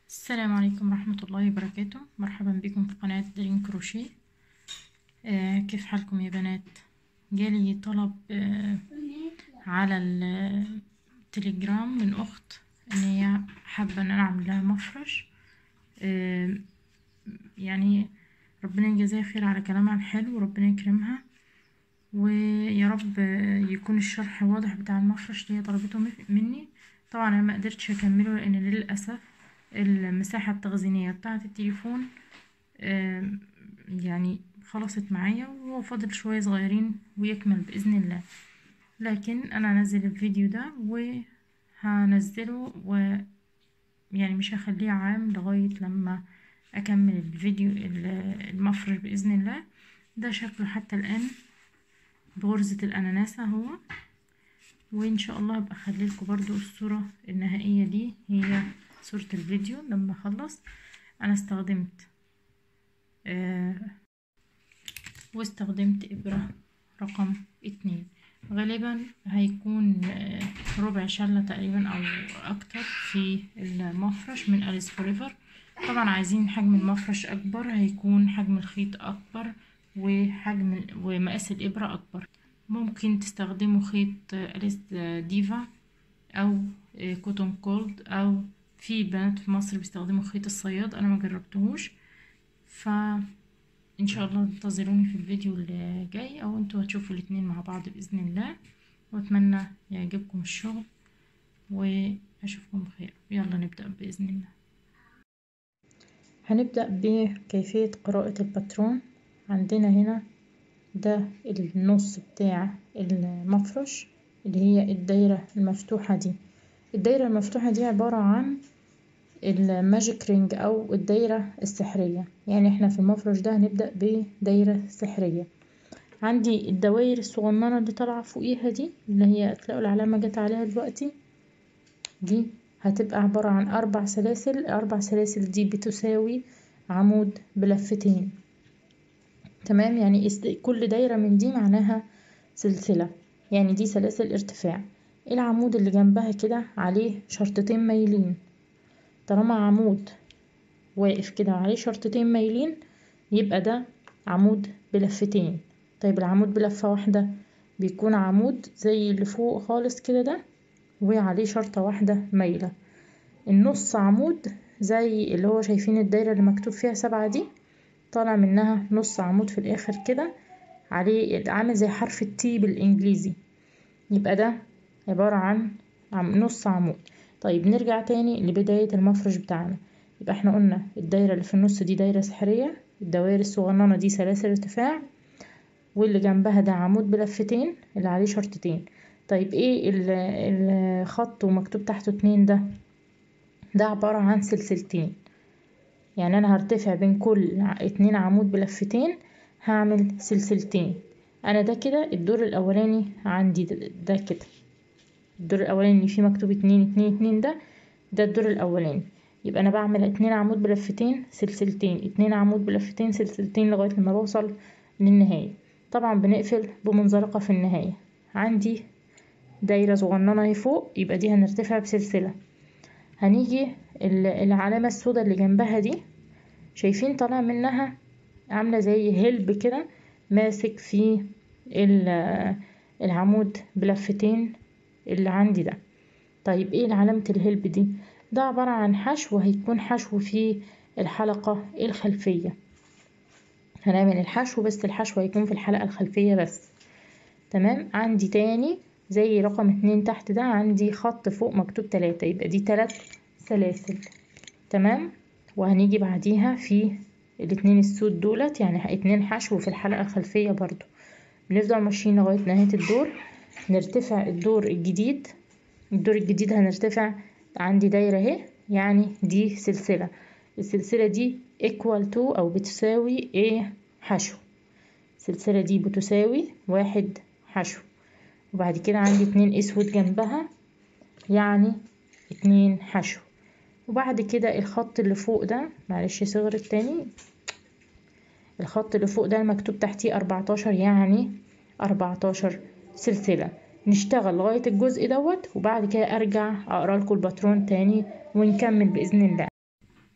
السلام عليكم ورحمة الله وبركاته مرحبا بكم في قناة دريم كروشيه آه كيف حالكم يا بنات جالي طلب آه على التليجرام من أخت إن هي حابة إن أنا أعمل مفرش آه يعني ربنا يجزاها خير على كلامها الحلو وربنا يكرمها ويا رب يكون الشرح واضح بتاع المفرش اللي هي طلبته مني طبعا انا ما قدرتش اكمله لان للاسف المساحه التخزينيه بتاعه التليفون يعني خلصت معايا وهو فاضل شويه صغيرين ويكمل باذن الله لكن انا هنزل الفيديو ده وهنزله و يعني مش هخليه عام لغايه لما اكمل الفيديو المفرش باذن الله ده شكله حتى الان بغرزة الأناناسة هو وإن شاء الله هبقى أخليلكوا برضو الصورة النهائية دي هي صورة الفيديو لما أخلص أنا استخدمت آه واستخدمت إبرة رقم اتنين غالبا هيكون آه ربع شلة تقريبا أو أكتر في المفرش من أليس فوريفر طبعا عايزين حجم المفرش أكبر هيكون حجم الخيط أكبر وحجم ومقاس الإبرة أكبر ممكن تستخدموا خيط أليس ديفا أو كوتون كولد أو في بنات في مصر بيستخدموا خيط الصياد أنا ما جربتهوش فإن شاء الله انتظروني في الفيديو اللي جاي أو انتوا هتشوفوا الاتنين مع بعض بإذن الله وأتمنى يعجبكم الشغل وأشوفكم بخير يلا نبدأ بإذن الله هنبدأ بكيفية قراءة الباترون عندنا هنا ده النص بتاع المفرش اللي هي الدايرة المفتوحة دي الدايرة المفتوحة دي عبارة عن الماجيك رينج أو الدايرة السحرية يعني احنا في المفرش ده هنبدأ بدايرة سحرية عندي الدواير الصغننة اللي طالعة فوقيها دي اللي هي تلاقوا العلامة جت عليها دلوقتي دي هتبقى عبارة عن أربع سلاسل الأربع سلاسل دي بتساوي عمود بلفتين تمام يعني كل دايرة من دي معناها سلسلة يعني دي سلاسل ارتفاع العمود اللي جنبها كده عليه شرطتين مايلين طالما عمود واقف كده عليه شرطتين مايلين يبقى ده عمود بلفتين طيب العمود بلفة واحدة بيكون عمود زي اللي فوق خالص كده ده وعليه شرطة واحدة مايلة النص عمود زي اللي هو شايفين الدايرة اللي مكتوب فيها سبعة دي طالع منها نص عمود في الاخر كده عليه عامل زي حرف التي بالانجليزي يبقى ده عبارة عن نص عمود طيب نرجع تاني لبداية المفرش بتاعنا يبقى احنا قلنا الدايرة اللي في النص دي دايرة سحرية الدوائر الصغننة دي سلاسل ارتفاع واللي جنبها ده عمود بلفتين اللي عليه شرطتين طيب ايه الخط ومكتوب تحته اتنين ده ده عبارة عن سلسلتين يعني انا هرتفع بين كل اتنين عمود بلفتين هعمل سلسلتين انا ده كده الدور الاولاني عندي ده, ده كده الدور الاولاني اللي فيه مكتوب اتنين اتنين اتنين ده ده الدور الاولاني يبقى انا بعمل اتنين عمود بلفتين سلسلتين اتنين عمود بلفتين سلسلتين لغاية لما بوصل للنهاية طبعا بنقفل بمنزلقة في النهاية عندي دايرة صغننة اهي فوق يبقى دي هنرتفع بسلسلة هنيجي العلامة السوداء اللي جنبها دي شايفين طالع منها عاملة زي هلب كده ماسك في العمود بلفتين اللي عندي ده طيب ايه علامة الهلب دي ده عبارة عن حشو هيكون حشو في الحلقة الخلفية هنعمل الحشو بس الحشو هيكون في الحلقة الخلفية بس تمام عندي تاني زي رقم اتنين تحت ده عندي خط فوق مكتوب تلاتة يبقى دي تلات سلاسل تمام وهنيجي بعديها في الاتنين السود دولت يعني اتنين حشو في الحلقة الخلفية برضو بنفضل ماشيين لغاية نهاية الدور نرتفع الدور الجديد الدور الجديد هنرتفع عندي دايرة اهي يعني دي سلسلة السلسلة دي equal to أو بتساوي ايه حشو السلسلة دي بتساوي واحد حشو وبعد كده عندي اتنين اسود جنبها يعني اتنين حشو وبعد كده الخط اللي فوق ده معلش صغر التاني الخط اللي فوق ده مكتوب تحتيه أربعتاشر يعني أربعتاشر سلسلة نشتغل لغاية الجزء دوت وبعد كده أرجع أقرأ لكم الباترون تاني ونكمل بإذن الله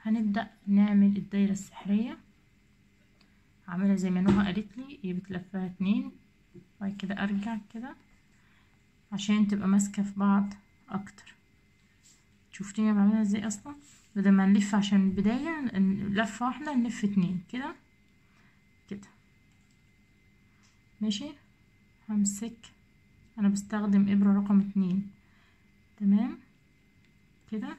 هنبدأ نعمل الدايرة السحرية عاملها زي ما نوها قالت لي هي بتلفها اتنين وبعد كده ارجع كده عشان تبقى ماسكة في بعض اكتر شفتوني بعملها ازاي اصلا بدل ما نلف عشان البداية لفة واحدة نلف اتنين كده كده ماشي همسك انا بستخدم ابرة رقم اتنين تمام كده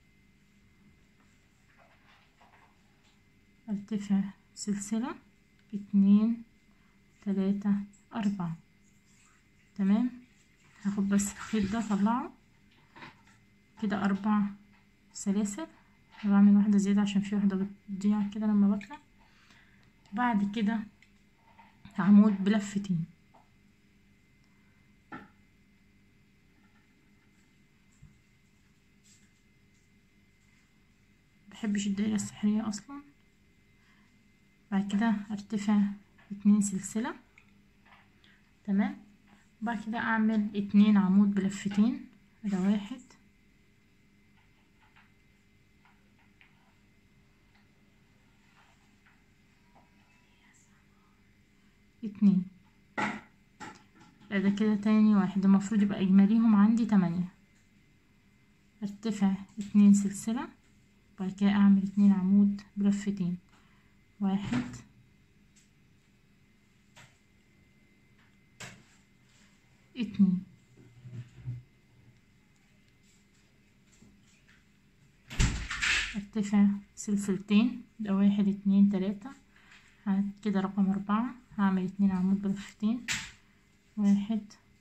ارتفع سلسلة اتنين تلاتة أربعة تمام هاخد بس الخيط ده اطلعه كده أربع سلاسل بعمل واحدة زيادة عشان في واحدة بتضيع كده لما بطلع بعد كده عمود بلفتين مبحبش الدايرة السحرية اصلا بعد كده ارتفع اتنين سلسلة تمام بعد كده اعمل اتنين عمود بلفتين ده واحد اتنين ده كده تاني واحد المفروض يبقى اجماليهم عندي تمانية ارتفع اتنين سلسلة بعد كده اعمل اتنين عمود بلفتين واحد اتنين ارتفع سلسلتين ده واحد اتنين تلاتة كده رقم أربعة هعمل اتنين عمود بلفتين واحد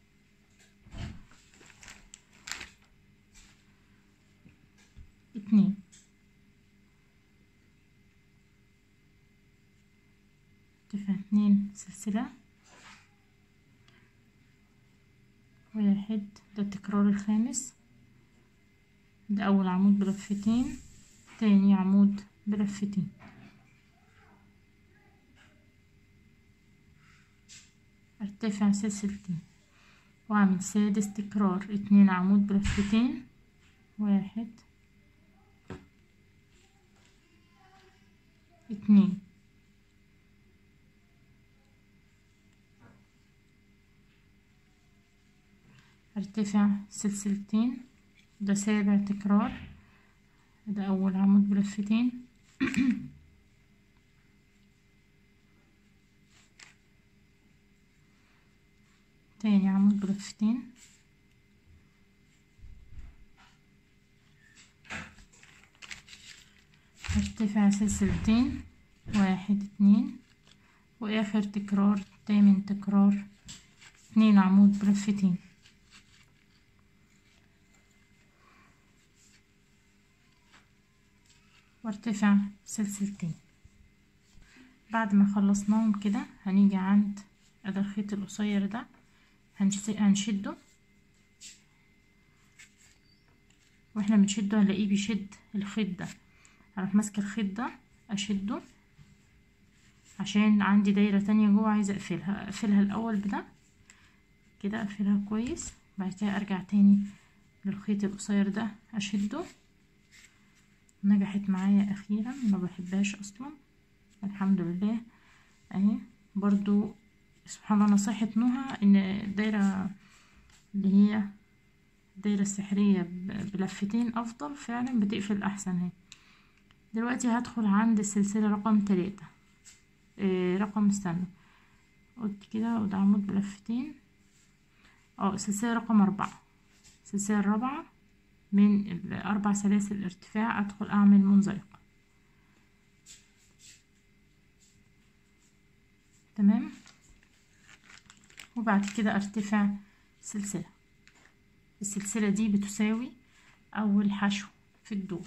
اتنين ارتفع اتنين سلسلة واحد ده التكرار الخامس ده أول عمود بلفتين تاني عمود بلفتين ارتفع سلسلتين واعمل سادس تكرار اتنين عمود بلفتين واحد اتنين ارتفع سلسلتين ده سابع تكرار ده اول عمود بلفتين تاني عمود بلفتين ارتفع سلسلتين واحد اتنين واخر تكرار تامن تكرار اتنين عمود بلفتين وارتفع سلسلتين بعد ما خلصناهم كده هنيجي عند ادي الخيط القصير ده هنشده واحنا بنشده هنلاقيه بيشد الخيط ده هروح ماسكه الخيط ده اشده عشان عندي دايره تانية جوه عايزه اقفلها اقفلها الاول بده كده اقفلها كويس بعد كده ارجع تاني للخيط القصير ده اشده نجحت معايا اخيرا ما بحبهاش اصلا الحمد لله اهي برضو سبحان الله نصيحة نوها ان الدايرة اللي هي الدايرة السحرية بلفتين افضل فعلا بتقفل احسن اهي دلوقتي هدخل عند السلسلة رقم تلاتة إيه رقم استنى قلت كده وده عمود بلفتين اه السلسلة رقم اربعة السلسلة الرابعة من الاربع سلاسل ارتفاع ادخل اعمل منزلقة تمام وبعد كده ارتفع سلسلة السلسلة دي بتساوي اول حشو في الدور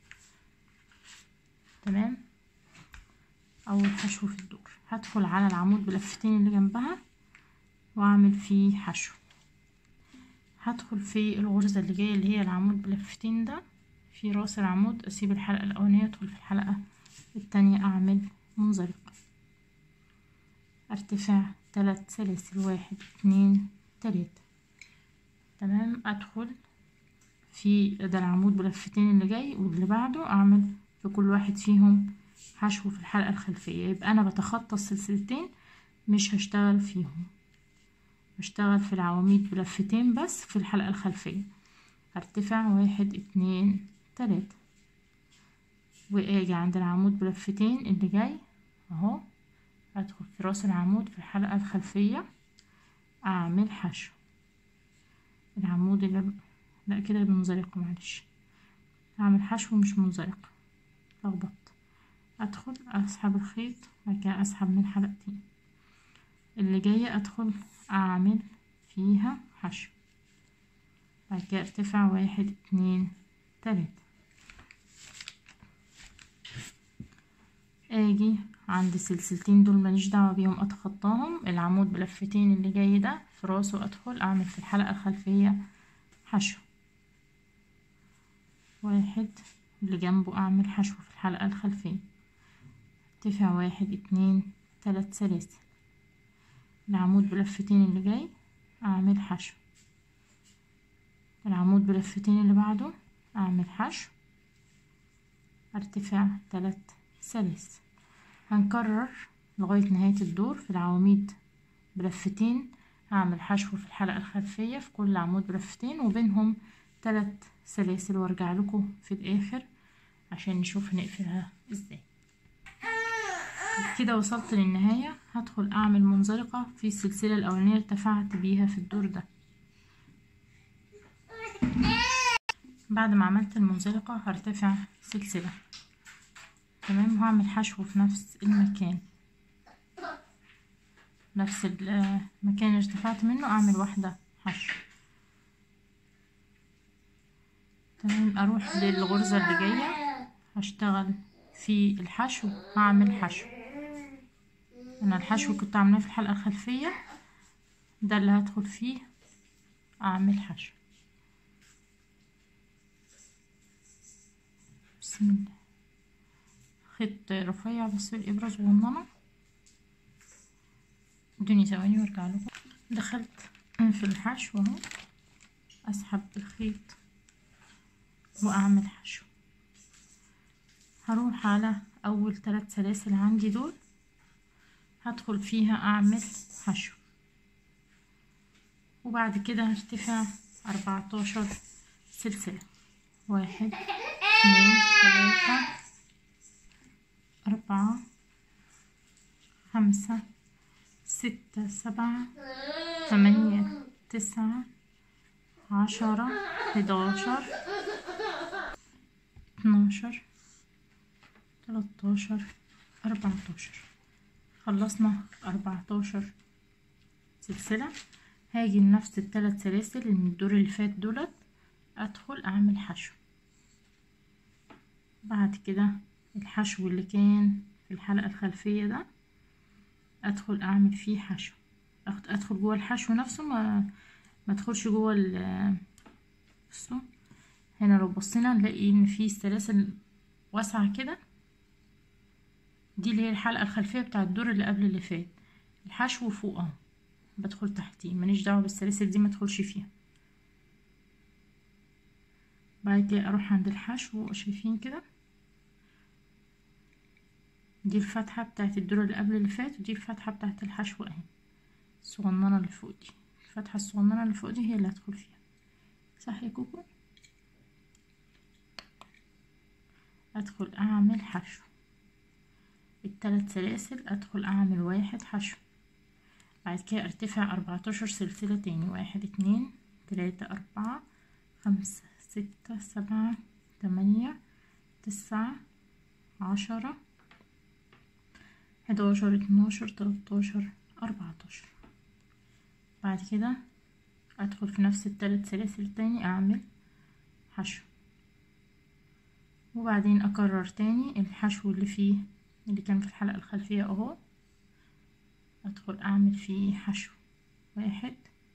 تمام اول حشو في الدور هدخل على العمود بلفتين اللي جنبها واعمل فيه حشو هدخل في الغرزة اللي جاية اللي هي العمود بلفتين ده في راس العمود اسيب الحلقة الاولانية ادخل في الحلقة التانية اعمل منزلقة ارتفاع تلات سلاسل واحد اتنين تلاتة تمام ادخل في ده العمود بلفتين اللي جاي واللي بعده اعمل في كل واحد فيهم حشو في الحلقة الخلفية يبقى أنا بتخطى السلسلتين مش هشتغل فيهم بشتغل في العواميد بلفتين بس في الحلقة الخلفية هرتفع واحد اتنين تلاتة واجي عند العمود بلفتين اللي جاي اهو ادخل في راس العمود في الحلقة الخلفية اعمل حشو العمود اللي لا كده منزلقة معلش اعمل حشو مش منزلقة لخبطت ادخل اسحب الخيط بعد كده اسحب من حلقتين اللي جاية ادخل اعمل فيها حشو بعد كده ارتفع واحد اتنين تلاتة اجي عند السلسلتين دول ماليش دعوة بيهم اتخطاهم العمود بلفتين اللي جاي ده في راسه ادخل اعمل في الحلقة الخلفية حشو واحد اللي جنبه اعمل حشو في الحلقة الخلفية ارتفع واحد اتنين تلات سلاسل العمود بلفتين اللي جاي اعمل حشو العمود بلفتين اللي بعده اعمل حشو ارتفاع تلات سلاسل هنكرر لغاية نهاية الدور في العواميد بلفتين هعمل حشو في الحلقة الخلفية في كل عمود بلفتين وبينهم تلات سلاسل وارجع لكم في الاخر عشان نشوف هنقفلها ازاي كده وصلت للنهاية هدخل اعمل منزلقة في السلسلة الاولانية ارتفعت بيها في الدور ده بعد ما عملت المنزلقة هرتفع سلسلة تمام وهعمل حشو في نفس المكان نفس المكان اللي ارتفعت منه اعمل واحدة حشو تمام اروح للغرزة اللي جاية هشتغل في الحشو هعمل حشو انا الحشو كنت عاملاه في الحلقة الخلفية ده اللي هدخل فيه اعمل حشو بسم الله خيط رفيع بس الابرة صغننة ادوني ثواني وارجع لكم دخلت في الحشو اهو اسحب الخيط واعمل حشو هروح على اول ثلاث سلاسل عندي دول هدخل فيها اعمل حشو وبعد كده هرتفع اربعتاشر سلسلة واحد اتنين تلاتة أربعة خمسة ستة سبعة ثمانية تسعة عشرة حداشر اتناشر تلاتاشر أربعتاشر خلصنا أربعتاشر سلسلة هاجي لنفس التلات سلاسل من الدور اللي فات دولت أدخل أعمل حشو بعد كده الحشو اللي كان في الحلقة الخلفية ده ادخل اعمل فيه حشو ادخل جوه الحشو نفسه ما ما ادخلش جوه ال بصوا هنا لو بصينا نلاقي ان في سلاسل واسعة كده دي اللي هي الحلقة الخلفية بتاع الدور اللي قبل اللي فات الحشو فوق اهو بدخل تحتيه ماليش دعوة بالسلاسل دي ما ادخلش فيها بعد كده اروح عند الحشو شايفين كده دي الفتحة بتاعت الدور اللي قبل اللي فات ودي الفتحة بتاعت الحشو اهي الصغننة اللي فوق دي الفتحة الصغننة اللي فوق دي هي اللي هدخل فيها صح يا كوكو ادخل اعمل حشو التلات سلاسل ادخل اعمل واحد حشو بعد كده ارتفع اربعتاشر سلسلة تاني واحد اتنين تلاتة اربعة خمسة ستة سبعة تمانية تسعة عشرة حداشر اتناشر تلاتاشر اربعتاشر بعد كده ادخل في نفس التلات سلاسل تاني اعمل حشو وبعدين اكرر تاني الحشو اللي فيه اللي كان في الحلقة الخلفية اهو ادخل اعمل فيه حشو واحد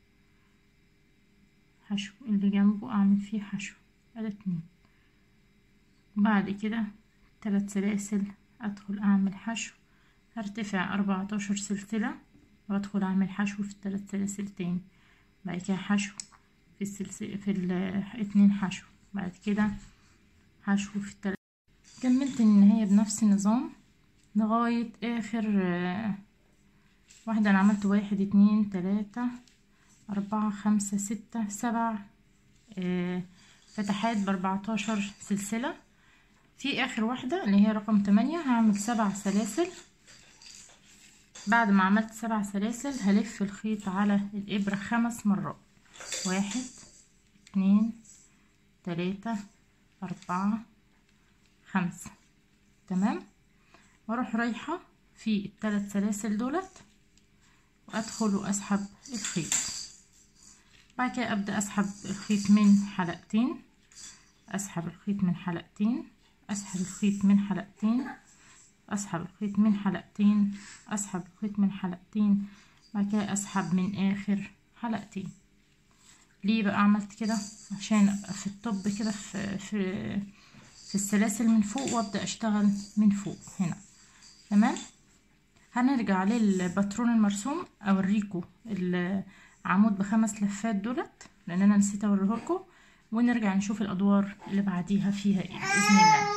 حشو اللي جنبه اعمل فيه حشو ادي اتنين بعد كده تلات سلاسل ادخل اعمل حشو هرتفع اربعتاشر سلسلة وادخل اعمل حشو في التلات سلاسل تاني بعد كده حشو في السلسلة في الاتنين حشو بعد كده حشو في التلات كملت النهاية بنفس النظام لغاية اخر آه، واحدة انا عملت واحد اتنين تلاتة اربعة خمسة ستة سبع آه، فتحات باربعتاشر سلسلة في اخر واحدة اللي هي رقم تمانية هعمل سبع سلاسل بعد ما عملت سبع سلاسل هلف الخيط على الابرة خمس مرات واحد اتنين تلاتة اربعة خمسة تمام واروح رايحة في الثلاث سلاسل دولت وادخل واسحب الخيط بعد كده ابدا اسحب الخيط من حلقتين اسحب الخيط من حلقتين اسحب الخيط من حلقتين اسحب الخيط من حلقتين اسحب الخيط من حلقتين بعد كده اسحب من اخر حلقتين ليه بقى عملت كده عشان ابقى في الطب كده في في في السلاسل من فوق وابدا اشتغل من فوق هنا تمام هنرجع للباترون المرسوم اوريكم العمود بخمس لفات دولت لان انا نسيت اوريهولكم ونرجع نشوف الادوار اللي بعديها فيها ايه باذن الله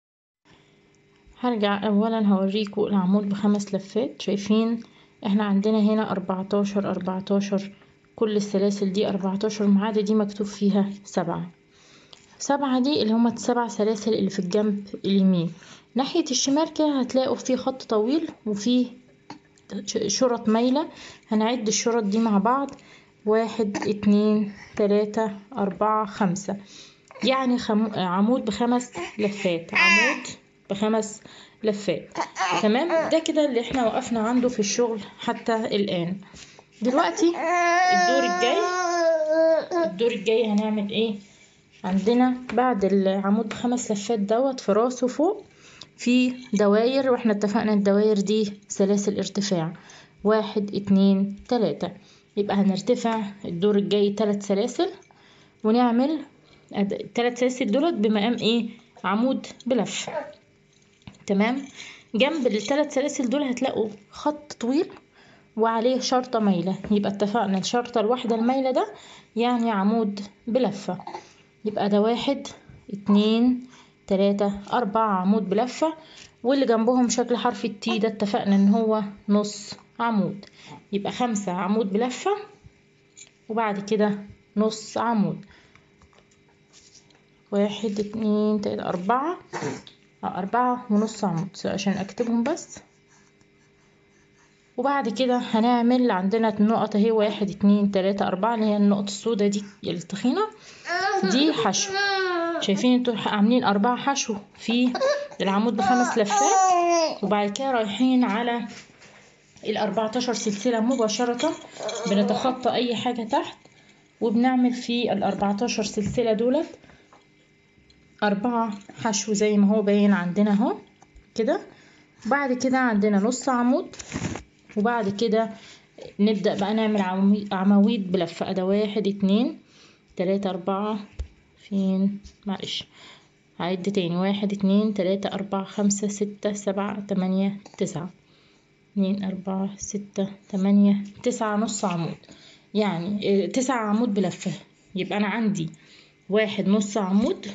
هرجع اولا هوريكم العمود بخمس لفات شايفين احنا عندنا هنا اربعتاشر اربعتاشر كل السلاسل دي اربعتاشر ما عدا دي مكتوب فيها سبعة سبعة دي اللي هما السبع سلاسل اللي في الجنب اليمين ناحية الشمال كده هتلاقوا فيه خط طويل وفيه شرط مايلة هنعد الشرط دي مع بعض واحد اتنين تلاتة أربعة خمسة يعني خم... عمود بخمس لفات عمود بخمس لفات تمام ده كده اللي احنا وقفنا عنده في الشغل حتى الآن دلوقتي الدور الجاي الدور الجاي هنعمل ايه عندنا بعد العمود بخمس لفات دوت في راسه فوق في دواير واحنا اتفقنا الدواير دي سلاسل ارتفاع واحد اتنين تلاتة يبقى هنرتفع الدور الجاي تلات سلاسل ونعمل التلات سلاسل دولت بمقام ايه عمود بلف تمام جنب التلات سلاسل دول هتلاقوا خط طويل وعليه شرطة مايلة يبقى اتفقنا الشرطة الواحدة المايلة ده يعني عمود بلفة يبقى ده واحد اتنين تلاتة أربعة عمود بلفة واللي جنبهم شكل حرف التي ده اتفقنا ان هو نص عمود يبقى خمسة عمود بلفة وبعد كده نص عمود واحد اتنين تلاتة أربعة أربعة ونص عمود عشان أكتبهم بس وبعد كده هنعمل عندنا النقط اهي واحد اتنين تلاتة أربعة اللي هي النقط السوداء دي التخينة دي حشو شايفين انتوا عاملين أربعة حشو في العمود بخمس لفات وبعد كده رايحين على الأربعتاشر سلسلة مباشرة بنتخطى أي حاجة تحت وبنعمل في الأربعتاشر سلسلة دولت أربعة حشو زي ما هو باين عندنا اهو كده بعد كده عندنا نص عمود وبعد كده نبدأ بقى نعمل عواميد بلفة ده واحد اتنين تلاتة أربعة فين معلش هعد تاني واحد اتنين تلاتة أربعة خمسة ستة سبعة تمانية تسعة اتنين أربعة ستة تمانية تسعة نص عمود يعني تسعة عمود بلفة يبقى أنا عندي واحد نص عمود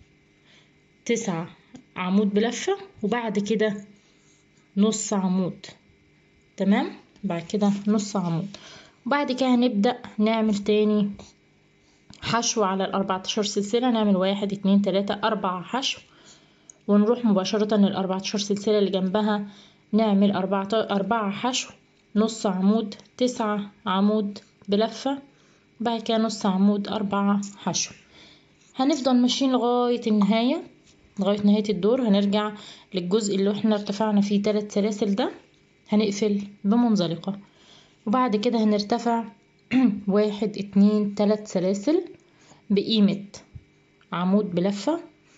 تسعة عمود بلفة وبعد كده نص عمود تمام بعد كده نص عمود وبعد كده هنبدأ نعمل تاني حشو على الأربعتاشر سلسلة نعمل واحد اتنين تلاتة أربع حشو ونروح مباشرة للأربعتاشر سلسلة اللي جنبها نعمل أربعة أربعة حشو نص عمود تسعة عمود بلفة بعد كده نص عمود أربعة حشو هنفضل ماشيين لغاية النهاية لغاية نهاية الدور هنرجع للجزء اللي احنا ارتفعنا فيه تلات سلاسل ده هنقفل بمنزلقة وبعد كده هنرتفع واحد اتنين تلات سلاسل بقيمة عمود بلفة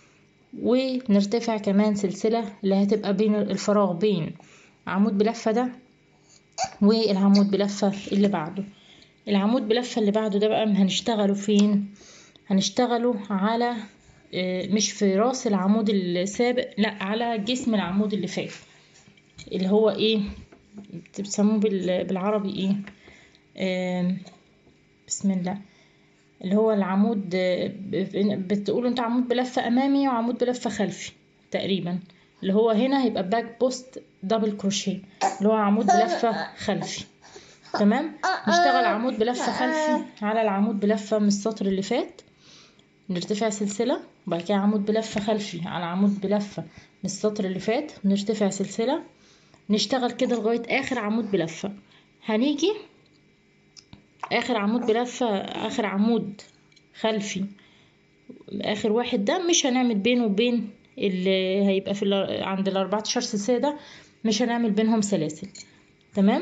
ونرتفع كمان سلسلة اللي هتبقى بين الفراغ بين عمود بلفة ده والعمود بلفة اللي بعده العمود بلفة اللي بعده ده بقى هنشتغله فين هنشتغله على مش في راس العمود السابق لا على جسم العمود اللي فات اللي هو ايه بتسموه بالعربي ايه آه بسم الله اللي هو العمود بتقولوا انت عمود بلفة امامي وعمود بلفة خلفي تقريبا اللي هو هنا هيبقى باك بوست دبل كروشيه اللي هو عمود بلفة خلفي تمام نشتغل عمود بلفة خلفي على العمود بلفة من السطر اللي فات نرتفع سلسلة وبعد كده عمود بلفة خلفي على عمود بلفة من السطر اللي فات نرتفع سلسلة نشتغل كده لغاية آخر عمود بلفة هنيجي آخر عمود بلفة آخر عمود خلفي آخر واحد ده مش هنعمل بينه وبين اللي هيبقى في ال- عند الأربعتاشر سلسلة ده مش هنعمل بينهم سلاسل تمام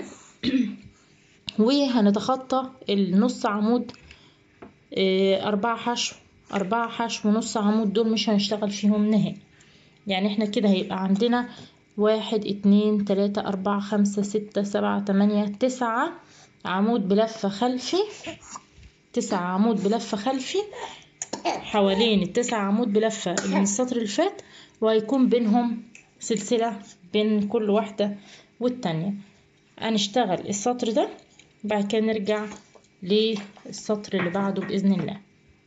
وهنتخطى النص عمود آه، أربعة حشو أربعة حشو ونص عمود دول مش هنشتغل فيهم نهائي يعني احنا كده هيبقى عندنا واحد اتنين تلاتة أربعة خمسة ستة سبعة تمانية تسعة عمود بلفة خلفي تسعة عمود بلفة خلفي حوالين التسع عمود بلفة اللي من السطر اللي فات وهيكون بينهم سلسلة بين كل واحدة والتانية هنشتغل السطر ده بعد كده نرجع للسطر اللي بعده بإذن الله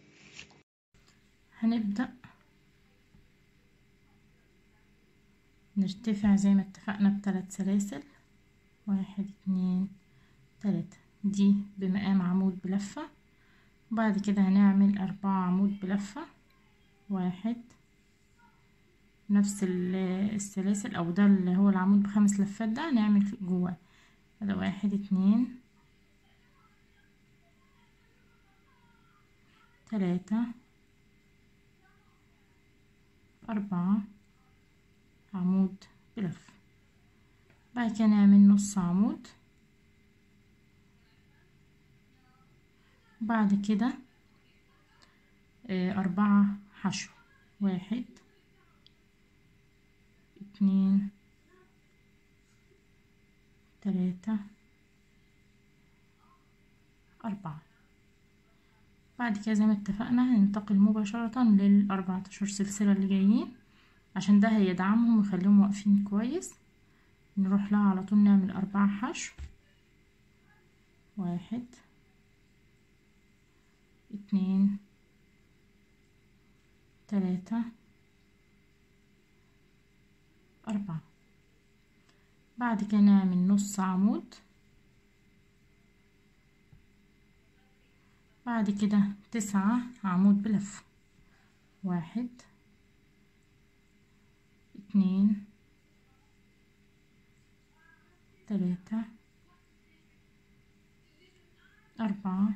هنبدأ نرتفع زي ما اتفقنا بثلاث سلاسل واحد اتنين تلاتة دي بمقام عمود بلفة وبعد كده هنعمل أربعة عمود بلفة واحد نفس ال- السلاسل أو ده اللي هو العمود بخمس لفات ده هنعمل في- جواه ده واحد اتنين تلاتة أربعة عمود بلفة بعد كده نعمل نص عمود بعد كده آه، أربعة حشو واحد اتنين تلاتة أربعة بعد كده زي ما اتفقنا هننتقل مباشرة للأربعتاشر سلسلة اللي جايين عشان ده هيدعمهم ويخليهم واقفين كويس نروح لها على طول نعمل أربعة حشو واحد اتنين تلاتة أربعة بعد كده نعمل نص عمود بعد كده تسعة عمود بلفة واحد اتنين تلاتة أربعة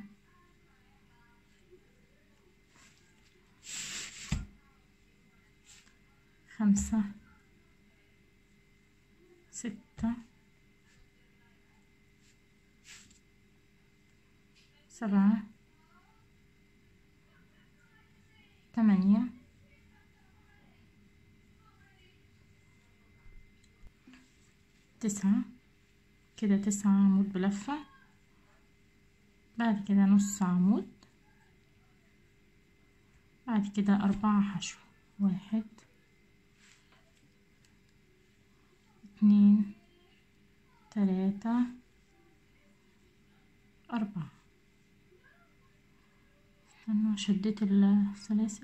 خمسة ستة سبعة تمانية تسعة كده تسعة عمود بلفة بعد كده نص عمود بعد كده أربعة حشو واحد اتنين تلاتة أربعة استنوا شديت السلاسل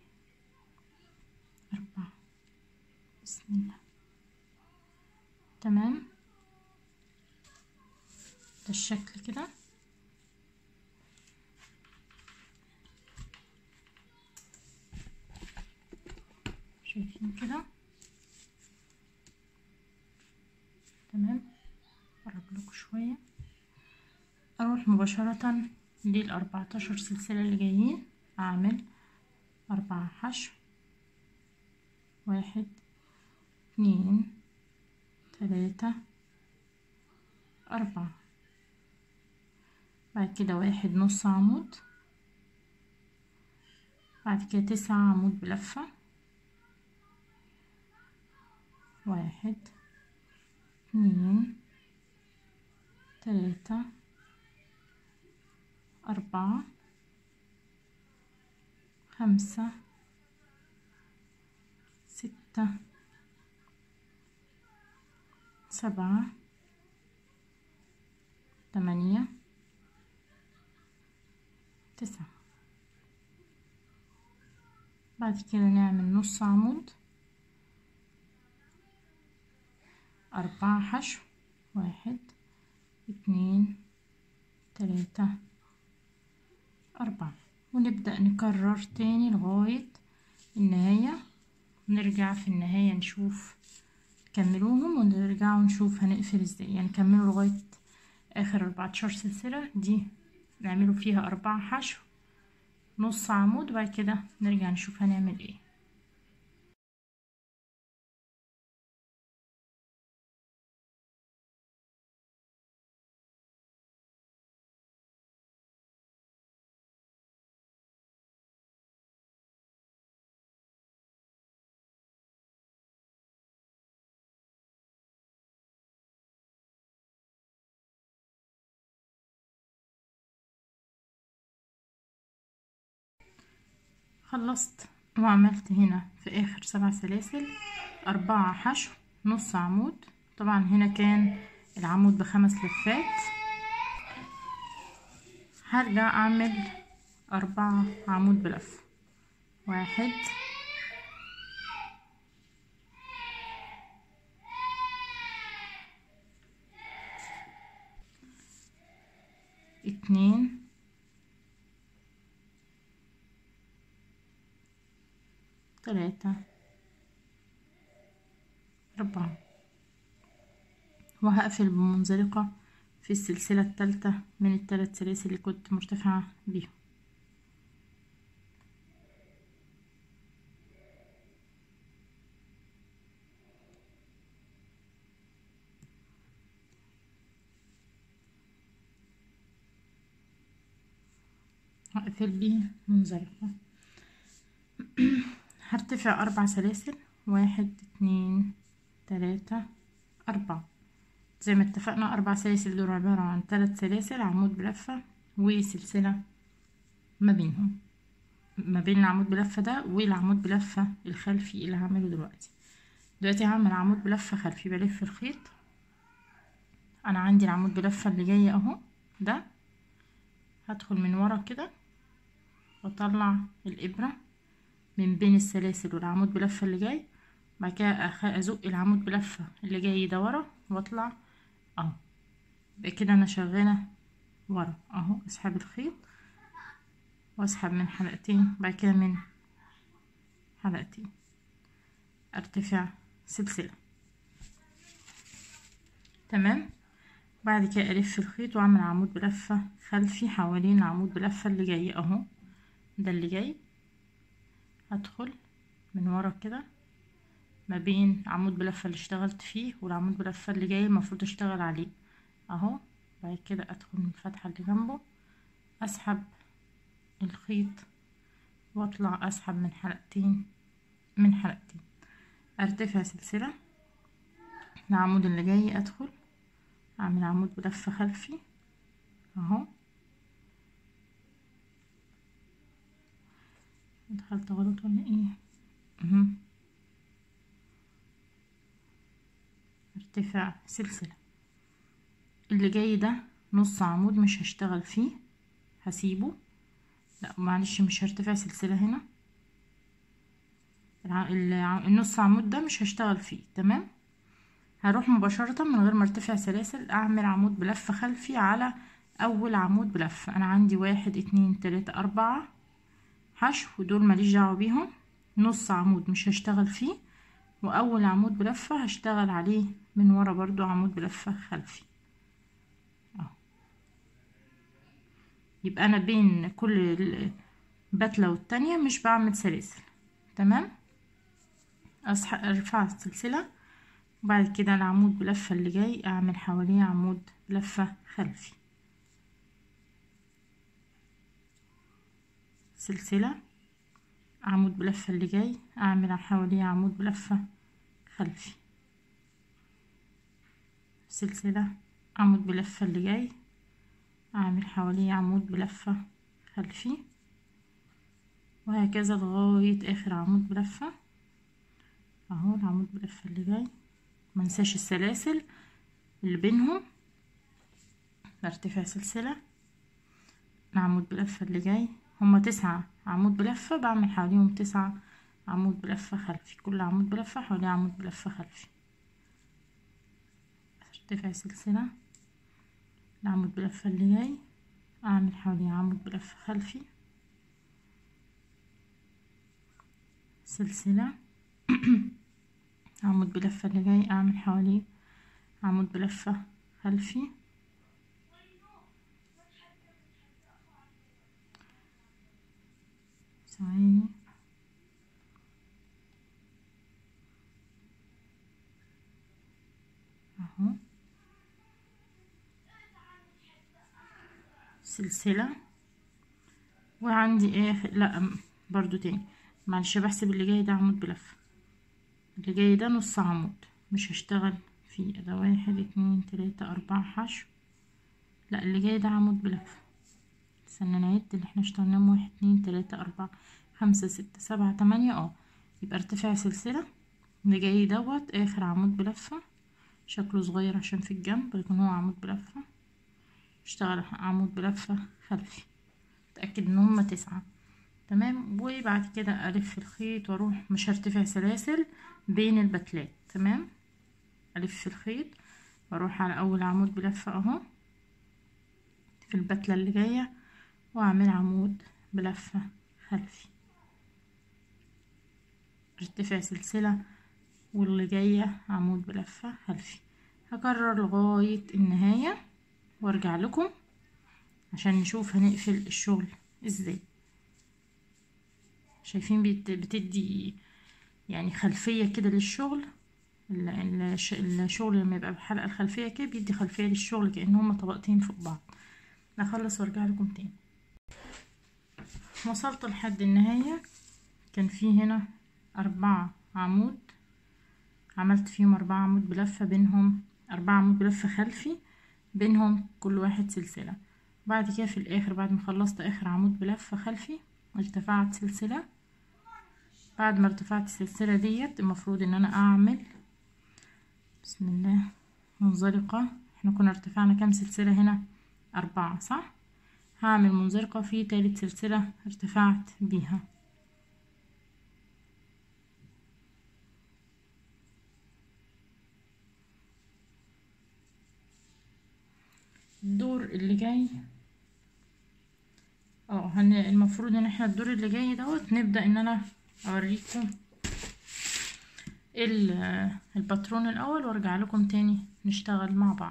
أربعة بسم الله تمام ده الشكل كده شايفين كده تمام اقرب لكم شويه اروح مباشره للأربعتاشر سلسله اللي جايين اعمل أربعة حشو واحد اتنين تلاتة أربعة بعد كده واحد نص عمود بعد كده تسعة عمود بلفة واحد اتنين تلاتة أربعة خمسة ستة سبعة تمانية تسعة بعد كده نعمل نص عمود أربعة حشو واحد اتنين تلاتة أربعة ونبدأ نكرر تاني لغاية النهاية نرجع في النهاية نشوف كملوهم ونرجع ونشوف هنقفل ازاي يعني كملوا لغاية آخر أربعتاشر سلسلة دي نعملوا فيها أربعة حشو نص عمود وبعد كده نرجع نشوف هنعمل ايه خلصت وعملت هنا في اخر سبع سلاسل اربعة حشو نص عمود طبعا هنا كان العمود بخمس لفات هرجع اعمل اربعة عمود بلف واحد اتنين تلاتة أربعة وهقفل بمنزلقة في السلسلة التالتة من التلات سلاسل اللي كنت مرتفعة بيهم هقفل بيه منزلقة هرتفع أربع سلاسل واحد اتنين تلاتة أربعة زي ما اتفقنا أربع سلاسل دول عبارة عن تلات سلاسل عمود بلفة وسلسلة ما بينهم ما بين العمود بلفة ده والعمود بلفة الخلفي اللي هعمله دلوقتي دلوقتي هعمل عمود بلفة خلفي بلف الخيط أنا عندي العمود بلفة اللي جاي أهو ده هدخل من ورا كده واطلع الإبرة من بين السلاسل والعمود بلفة اللي جاي بعد كده ازق العمود بلفة اللي جاي ده ورا واطلع اهو يبقى كده انا شغالة ورا اهو اسحب الخيط واسحب من حلقتين بعد كده من حلقتين ارتفع سلسلة تمام بعد كده الف الخيط واعمل عمود بلفة خلفي حوالين العمود بلفة اللي جاي اهو ده اللي جاي هدخل من ورا كده ما بين عمود بلفة اللي اشتغلت فيه والعمود بلفة اللي جاي المفروض اشتغل عليه اهو بعد كده ادخل من الفتحة اللي جنبه اسحب الخيط واطلع اسحب من حلقتين من حلقتين ارتفع سلسلة العمود اللي جاي ادخل اعمل عمود بلفة خلفي اهو دخلت غلط ولا ايه اهو ارتفاع سلسلة اللي جاي ده نص عمود مش هشتغل فيه هسيبه لا معلش مش هرتفع سلسلة هنا النص عمود ده مش هشتغل فيه تمام هروح مباشرة من غير ما ارتفع سلاسل اعمل عمود بلفة خلفي على اول عمود بلفة انا عندي واحد اتنين تلاتة اربعة حشو دول ماليش دعوة بيهم نص عمود مش هشتغل فيه واول عمود بلفة هشتغل عليه من ورا برضو عمود بلفة خلفي اهو يبقى انا بين كل بتلة والتانية مش بعمل سلاسل تمام اصحى ارفع السلسلة وبعد كده العمود بلفة اللي جاي اعمل حواليه عمود لفة خلفي سلسلة عمود بلفة اللي جاي اعمل حواليه عمود بلفة خلفي سلسلة عمود بلفة اللي جاي اعمل حواليه عمود بلفة خلفي وهكذا لغاية اخر عمود بلفة اهو العمود بلفة اللي جاي منساش السلاسل اللي بينهم برتفع سلسلة العمود بلفة اللي جاي هما تسعة عمود بلفة بعمل حواليهم تسعة عمود بلفة خلفي كل عمود بلفة حواليه عمود بلفة خلفي ارتفع سلسلة العمود بلفة اللي جاي اعمل حواليه عمود بلفة خلفي سلسلة عمود بلفة اللي جاي اعمل حواليه عمود بلفة خلفي ثواني اهو سلسلة وعندي ايه لا برضو تاني معلش بحسب اللي جاي ده عمود بلفة اللي جاي ده نص عمود مش هشتغل فيه ده واحد اتنين تلاتة اربعة حشو لا اللي جاي ده عمود بلفة استنى نعد اللي احنا اشتغلناه واحد اتنين تلاتة اربعة خمسة ستة سبعة تمانية اه يبقى ارتفاع سلسلة اللي جاي دوت اخر عمود بلفة شكله صغير عشان في الجنب لكن هو عمود بلفة اشتغل عمود بلفة خلفي اتأكد ان هما تسعة تمام وبعد كده الف الخيط واروح مش هرتفع سلاسل بين البتلات تمام الف الخيط واروح على اول عمود بلفة اهو في البتلة اللي جاية واعمل عمود بلفة خلفي ارتفع سلسلة واللي جاية عمود بلفة خلفي هكرر لغاية النهاية وارجع لكم عشان نشوف هنقفل الشغل ازاي شايفين بتدي يعني خلفية كده للشغل الشغل لما يبقى بالحلقة الخلفية كده بيدي خلفية للشغل كأن هما طبقتين فوق بعض نخلص وارجع لكم تاني وصلت لحد النهاية كان في هنا أربعة عمود عملت فيهم أربعة عمود بلفة بينهم أربعة عمود بلفة خلفي بينهم كل واحد سلسلة بعد كده في الآخر بعد ما خلصت آخر عمود بلفة خلفي ارتفعت سلسلة بعد ما ارتفعت السلسلة ديت المفروض ان انا اعمل بسم الله منزلقة احنا كنا ارتفعنا كام سلسلة هنا اربعة صح هعمل منزلقة في تالت سلسلة ارتفعت بيها الدور اللي جاي اه هن المفروض ان احنا الدور اللي جاي دوت نبدأ ان انا اوريكم الباترون الاول وارجع لكم تاني نشتغل مع بعض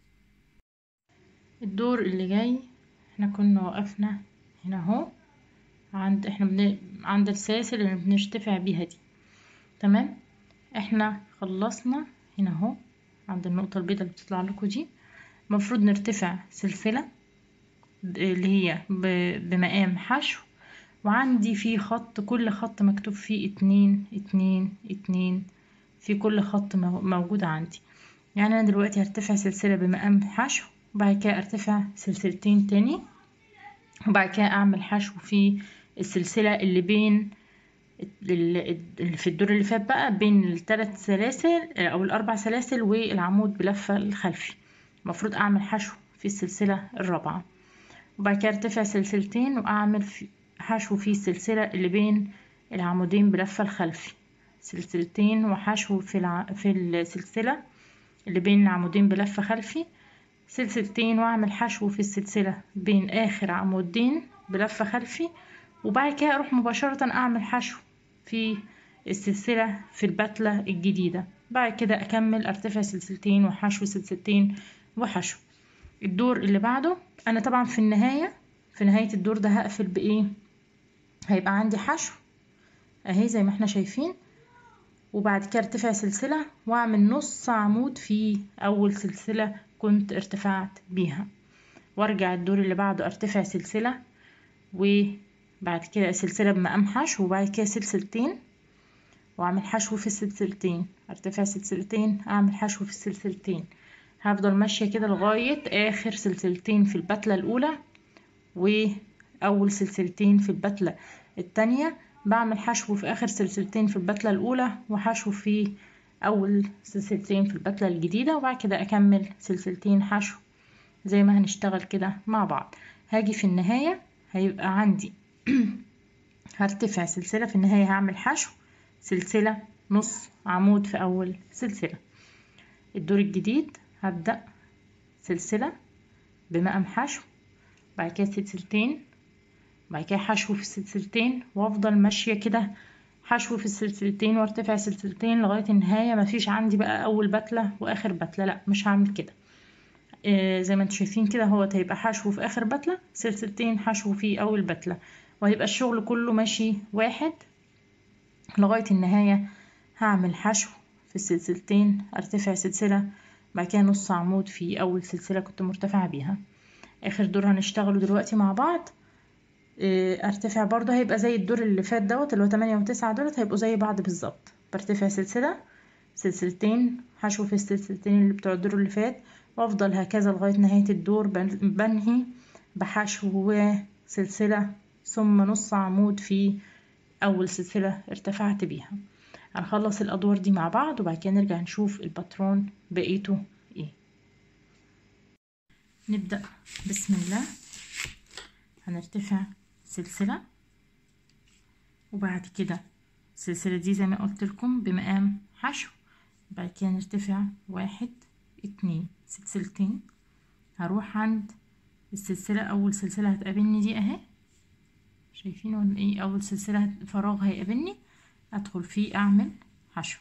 الدور اللي جاي احنا كنا وقفنا هنا اهو عند احنا بن... عند السلاسل اللي بنرتفع بيها دي تمام احنا خلصنا هنا اهو عند النقطة البيضاء اللي بتطلع لكم دي المفروض نرتفع سلسلة اللي هي بمقام حشو وعندي في خط كل خط مكتوب فيه اتنين اتنين اتنين في كل خط موجود عندي يعني انا دلوقتي هرتفع سلسلة بمقام حشو وبعد كده ارتفع سلسلتين تاني وبعد كده اعمل حشو في السلسلة اللي بين اللي في الدور اللي فات بقى بين الثلاث سلاسل او الاربع سلاسل والعمود بلفة الخلفي المفروض اعمل حشو في السلسلة الرابعة وبعد كده ارتفع سلسلتين واعمل حشو في السلسلة اللي بين العمودين بلفة الخلفي سلسلتين وحشو في, الع... في السلسلة اللي بين العمودين بلفة خلفي سلسلتين واعمل حشو في السلسلة بين اخر عمودين بلفة خلفي وبعد كده اروح مباشرة اعمل حشو في السلسلة في البتلة الجديدة بعد كده اكمل ارتفع سلسلتين وحشو سلسلتين وحشو الدور اللي بعده انا طبعا في النهاية في نهاية الدور ده هقفل بايه هيبقى عندي حشو اهي زي ما احنا شايفين وبعد كده ارتفع سلسلة واعمل نص عمود في اول سلسلة كنت ارتفعت بيها وارجع الدور اللي بعده ارتفع سلسلة وبعد كده سلسلة بمقام حشو وبعد كده سلسلتين واعمل حشو في السلسلتين ارتفع سلسلتين اعمل حشو في السلسلتين هفضل ماشية كده لغاية اخر سلسلتين في البتلة الاولى واول سلسلتين في البتلة التانية بعمل حشو في اخر سلسلتين في البتلة الاولى وحشو في اول سلسلتين في البتلة الجديدة وبعد كده اكمل سلسلتين حشو زي ما هنشتغل كده مع بعض هاجي في النهاية هيبقى عندي هرتفع سلسلة في النهاية هعمل حشو سلسلة نص عمود في اول سلسلة الدور الجديد هبدأ سلسلة بمقام حشو بعد كده سلسلتين بعد كده حشو في السلسلتين وافضل ماشية كده حشو في السلسلتين وارتفع سلسلتين لغاية النهاية مفيش عندي بقى اول بتلة واخر بتلة لا مش هعمل كده آه زي ما انتم شايفين كده هو هيبقى حشو في اخر بتلة سلسلتين حشو في اول بتلة وهيبقى الشغل كله ماشي واحد لغاية النهاية هعمل حشو في السلسلتين ارتفع سلسلة بعد كده نص عمود في اول سلسلة كنت مرتفعة بيها اخر دور هنشتغله دلوقتي مع بعض ارتفع برضه هيبقى زي الدور اللي فات دوت اللي هو تمانية وتسعة دولت هيبقوا زي بعض بالظبط برتفع سلسلة سلسلتين حشو في السلسلتين اللي بتوع الدور اللي فات وافضل هكذا لغاية نهاية الدور بنهي بحشو وسلسلة ثم نص عمود في اول سلسلة ارتفعت بيها هنخلص الادوار دي مع بعض وبعد كده نرجع نشوف الباترون بقيته ايه نبدأ بسم الله هنرتفع سلسلة وبعد كده السلسلة دي زي ما قلت لكم بمقام حشو بعد كده نرتفع واحد اتنين سلسلتين هروح عند السلسلة أول سلسلة هتقابلني دي أهي شايفين ولا ايه أول سلسلة فراغ هيقابلني أدخل فيه أعمل حشو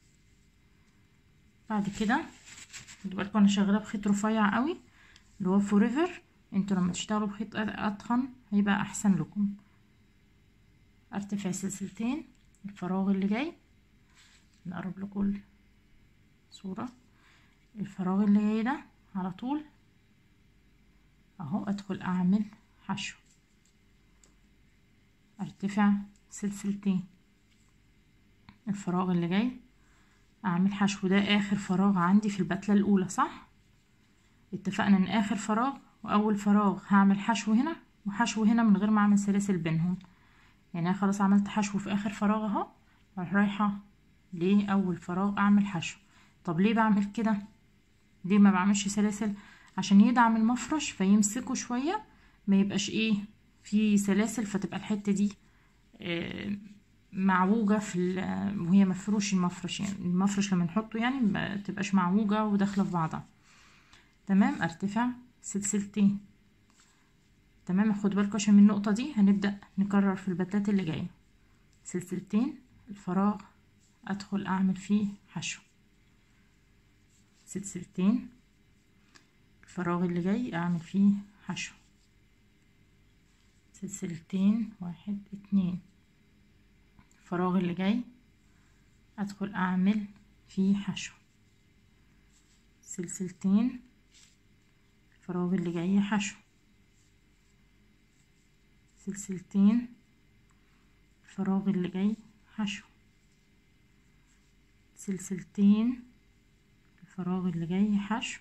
بعد كده خدوا بالكم أنا شغالة بخيط رفيع قوي اللي هو فوريفر انتوا لما تشتغلوا بخيط اتخن هيبقى احسن لكم ارتفع سلسلتين الفراغ اللي جاي نقرب لكم صورة الفراغ اللي جاي ده على طول اهو ادخل اعمل حشو ارتفع سلسلتين الفراغ اللي جاي اعمل حشو ده اخر فراغ عندي في البتلة الاولى صح اتفقنا ان اخر فراغ واول فراغ هعمل حشو هنا وحشو هنا من غير ما اعمل سلاسل بينهم يعني انا خلاص عملت حشو في اخر فراغ اهو اروح رايحه لاول فراغ اعمل حشو طب ليه بعمل كده ليه ما بعملش سلاسل عشان يدعم المفرش فيمسكه شويه ما يبقاش ايه في سلاسل فتبقى الحته دي آه معوجة في وهي مفروش المفرش يعني المفرش لما نحطه يعني ما تبقاش معوجة وداخلة في بعضها تمام ارتفع سلسلتين تمام خدوا بالكم عشان من النقطة دي هنبدأ نكرر في البتات اللي جاية سلسلتين الفراغ ادخل اعمل فيه حشو سلسلتين الفراغ اللي جاي اعمل فيه حشو سلسلتين واحد اتنين الفراغ اللي جاي ادخل اعمل فيه حشو سلسلتين الفراغ اللي جاي حشو سلسلتين الفراغ اللي جاي حشو سلسلتين الفراغ اللي جاي حشو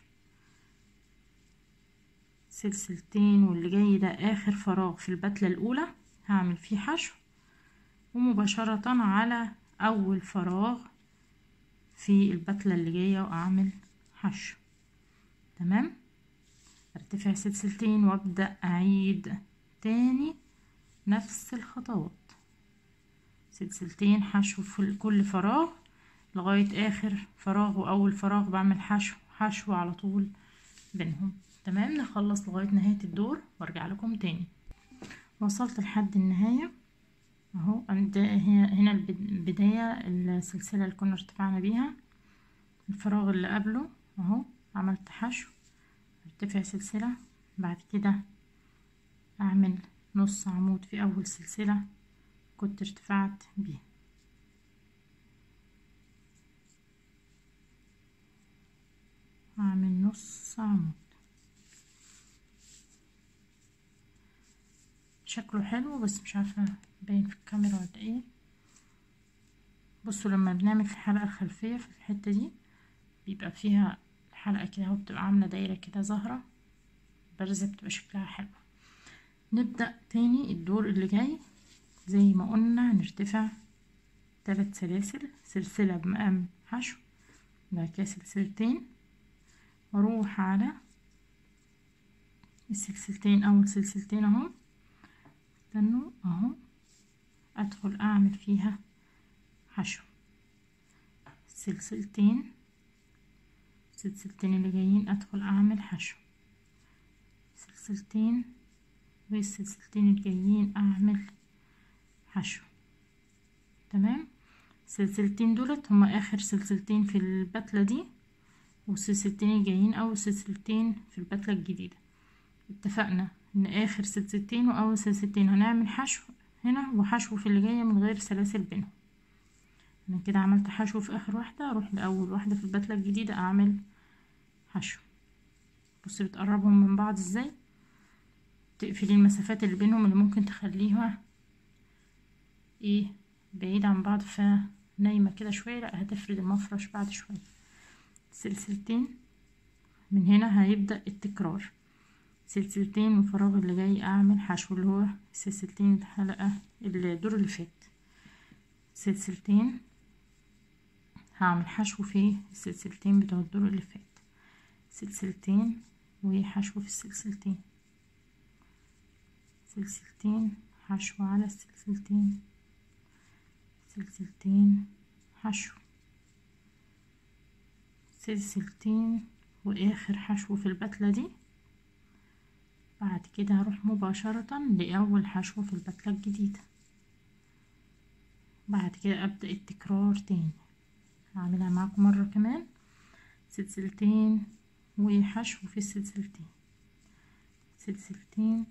سلسلتين واللي جاي ده اخر فراغ في البتلة الاولى هعمل فيه حشو ومباشرة على اول فراغ في البتلة اللي جاية واعمل حشو تمام ارتفع سلسلتين وابدأ اعيد تاني نفس الخطوات سلسلتين حشو في كل فراغ لغاية اخر فراغ واول فراغ بعمل حشو حشو على طول بينهم تمام نخلص لغاية نهاية الدور وارجع لكم تاني وصلت لحد النهاية اهو هنا البداية السلسلة اللي كنا ارتفعنا بيها الفراغ اللي قبله اهو عملت حشو ارتفع سلسلة بعد كده اعمل نص عمود في اول سلسلة كنت ارتفعت بيها اعمل نص عمود شكله حلو بس مش عارفة باين في الكاميرا ولا ايه بصوا لما بنعمل في الحلقة الخلفية في الحتة دي بيبقى فيها الحلقة كده اهو بتبقى عاملة دايرة كده زهرة بارزة بتبقى شكلها حلو نبدأ تاني الدور اللي جاي زي ما قلنا هنرتفع تلات سلاسل سلسلة بمقام حشو بعد كده سلسلتين واروح على السلسلتين اول سلسلتين اهو استنوا اهو ادخل اعمل فيها حشو سلسلتين السلسلتين اللي جايين ادخل اعمل حشو سلسلتين والسلسلتين الجايين اعمل حشو تمام السلسلتين دولت هما اخر سلسلتين في البتلة دي والسلسلتين الجايين اول سلسلتين في البتلة الجديدة اتفقنا ان اخر سلسلتين واول سلسلتين هنعمل حشو هنا وحشو في اللي جاية من غير سلاسل بينهم انا كده عملت حشو في اخر واحدة اروح لاول واحدة في البتلة الجديدة اعمل حشو بصي بتقربهم من بعض ازاي تقفلي المسافات اللي بينهم اللي ممكن تخليها ايه بعيد عن بعض فنايمة كده شوية لا هتفرد المفرش بعد شوية سلسلتين من هنا هيبدأ التكرار سلسلتين الفراغ اللي جاي اعمل حشو اللي هو سلسلتين الحلقة الدور اللي فات سلسلتين هعمل حشو في السلسلتين بتوع الدور اللي فات سلسلتين وحشو في السلسلتين سلسلتين حشو على السلسلتين سلسلتين حشو سلسلتين واخر حشو في البتلة دي بعد كده هروح مباشرة لأول حشو في البتلة الجديدة بعد كده أبدأ التكرار تاني هعملها معاكم مرة كمان سلسلتين وحشو في السلسلتين سلسلتين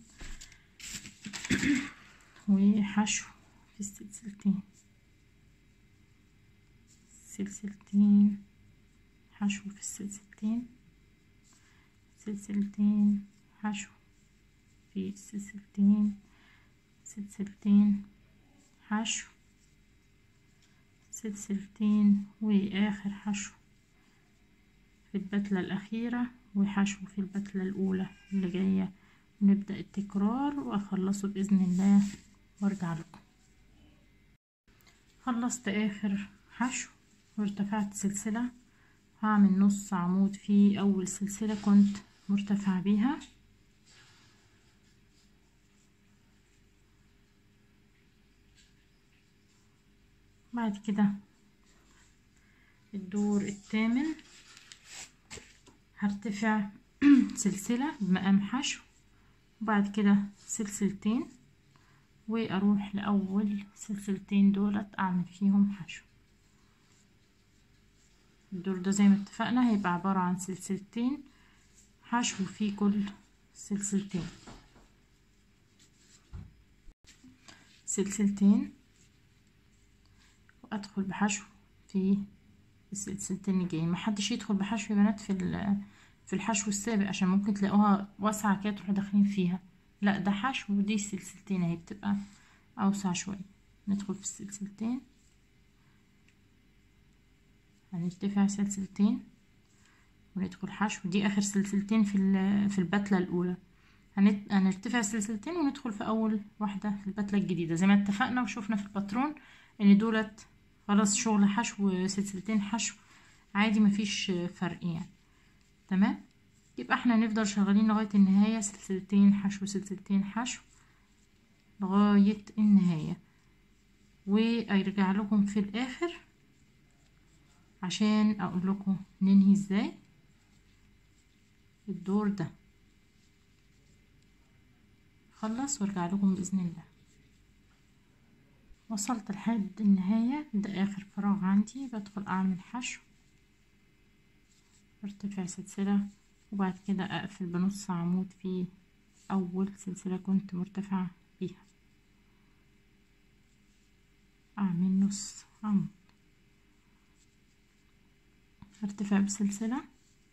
وحشو في السلسلتين سلسلتين حشو في السلسلتين سلسلتين حشو في السلسلتين سلسلتين حشو سلسلتين واخر حشو في البتلة الاخيرة وحشو في البتلة الاولى اللي جاية ونبدأ التكرار واخلصه باذن الله وارجع لكم خلصت اخر حشو وارتفعت سلسلة هعمل نص عمود في اول سلسلة كنت مرتفعة بيها بعد كده الدور الثامن هرتفع سلسلة بمقام حشو وبعد كده سلسلتين واروح لاول سلسلتين دولت اعمل فيهم حشو الدور ده زي ما اتفقنا هيبقى عبارة عن سلسلتين حشو في كل سلسلتين سلسلتين وادخل بحشو في السلسلتين الجايين محدش يدخل بحشو يا بنات في في الحشو السابق عشان ممكن تلاقوها واسعة كده تروحوا داخلين فيها لا ده حشو ودي السلسلتين اهي بتبقى اوسع شوية ندخل في السلسلتين هنرتفع سلسلتين وندخل حشو دي اخر سلسلتين في في البتلة الاولى هنت... هنرتفع سلسلتين وندخل في اول واحدة في البتلة الجديدة زي ما اتفقنا وشوفنا في الباترون ان دولت خلاص شغل حشو سلسلتين حشو عادي مفيش فرق يعني تمام يبقى احنا نفضل شغالين لغاية النهاية سلسلتين حشو سلسلتين حشو لغاية النهاية وارجع لكم في الاخر عشان اقول لكم ننهي ازاي الدور ده خلص وارجع لكم باذن الله وصلت لحد النهاية ده اخر فراغ عندي بدخل اعمل حشو ارتفع سلسلة وبعد كده اقفل بنص عمود في اول سلسلة كنت مرتفعة بيها اعمل نص عمود ارتفع بسلسلة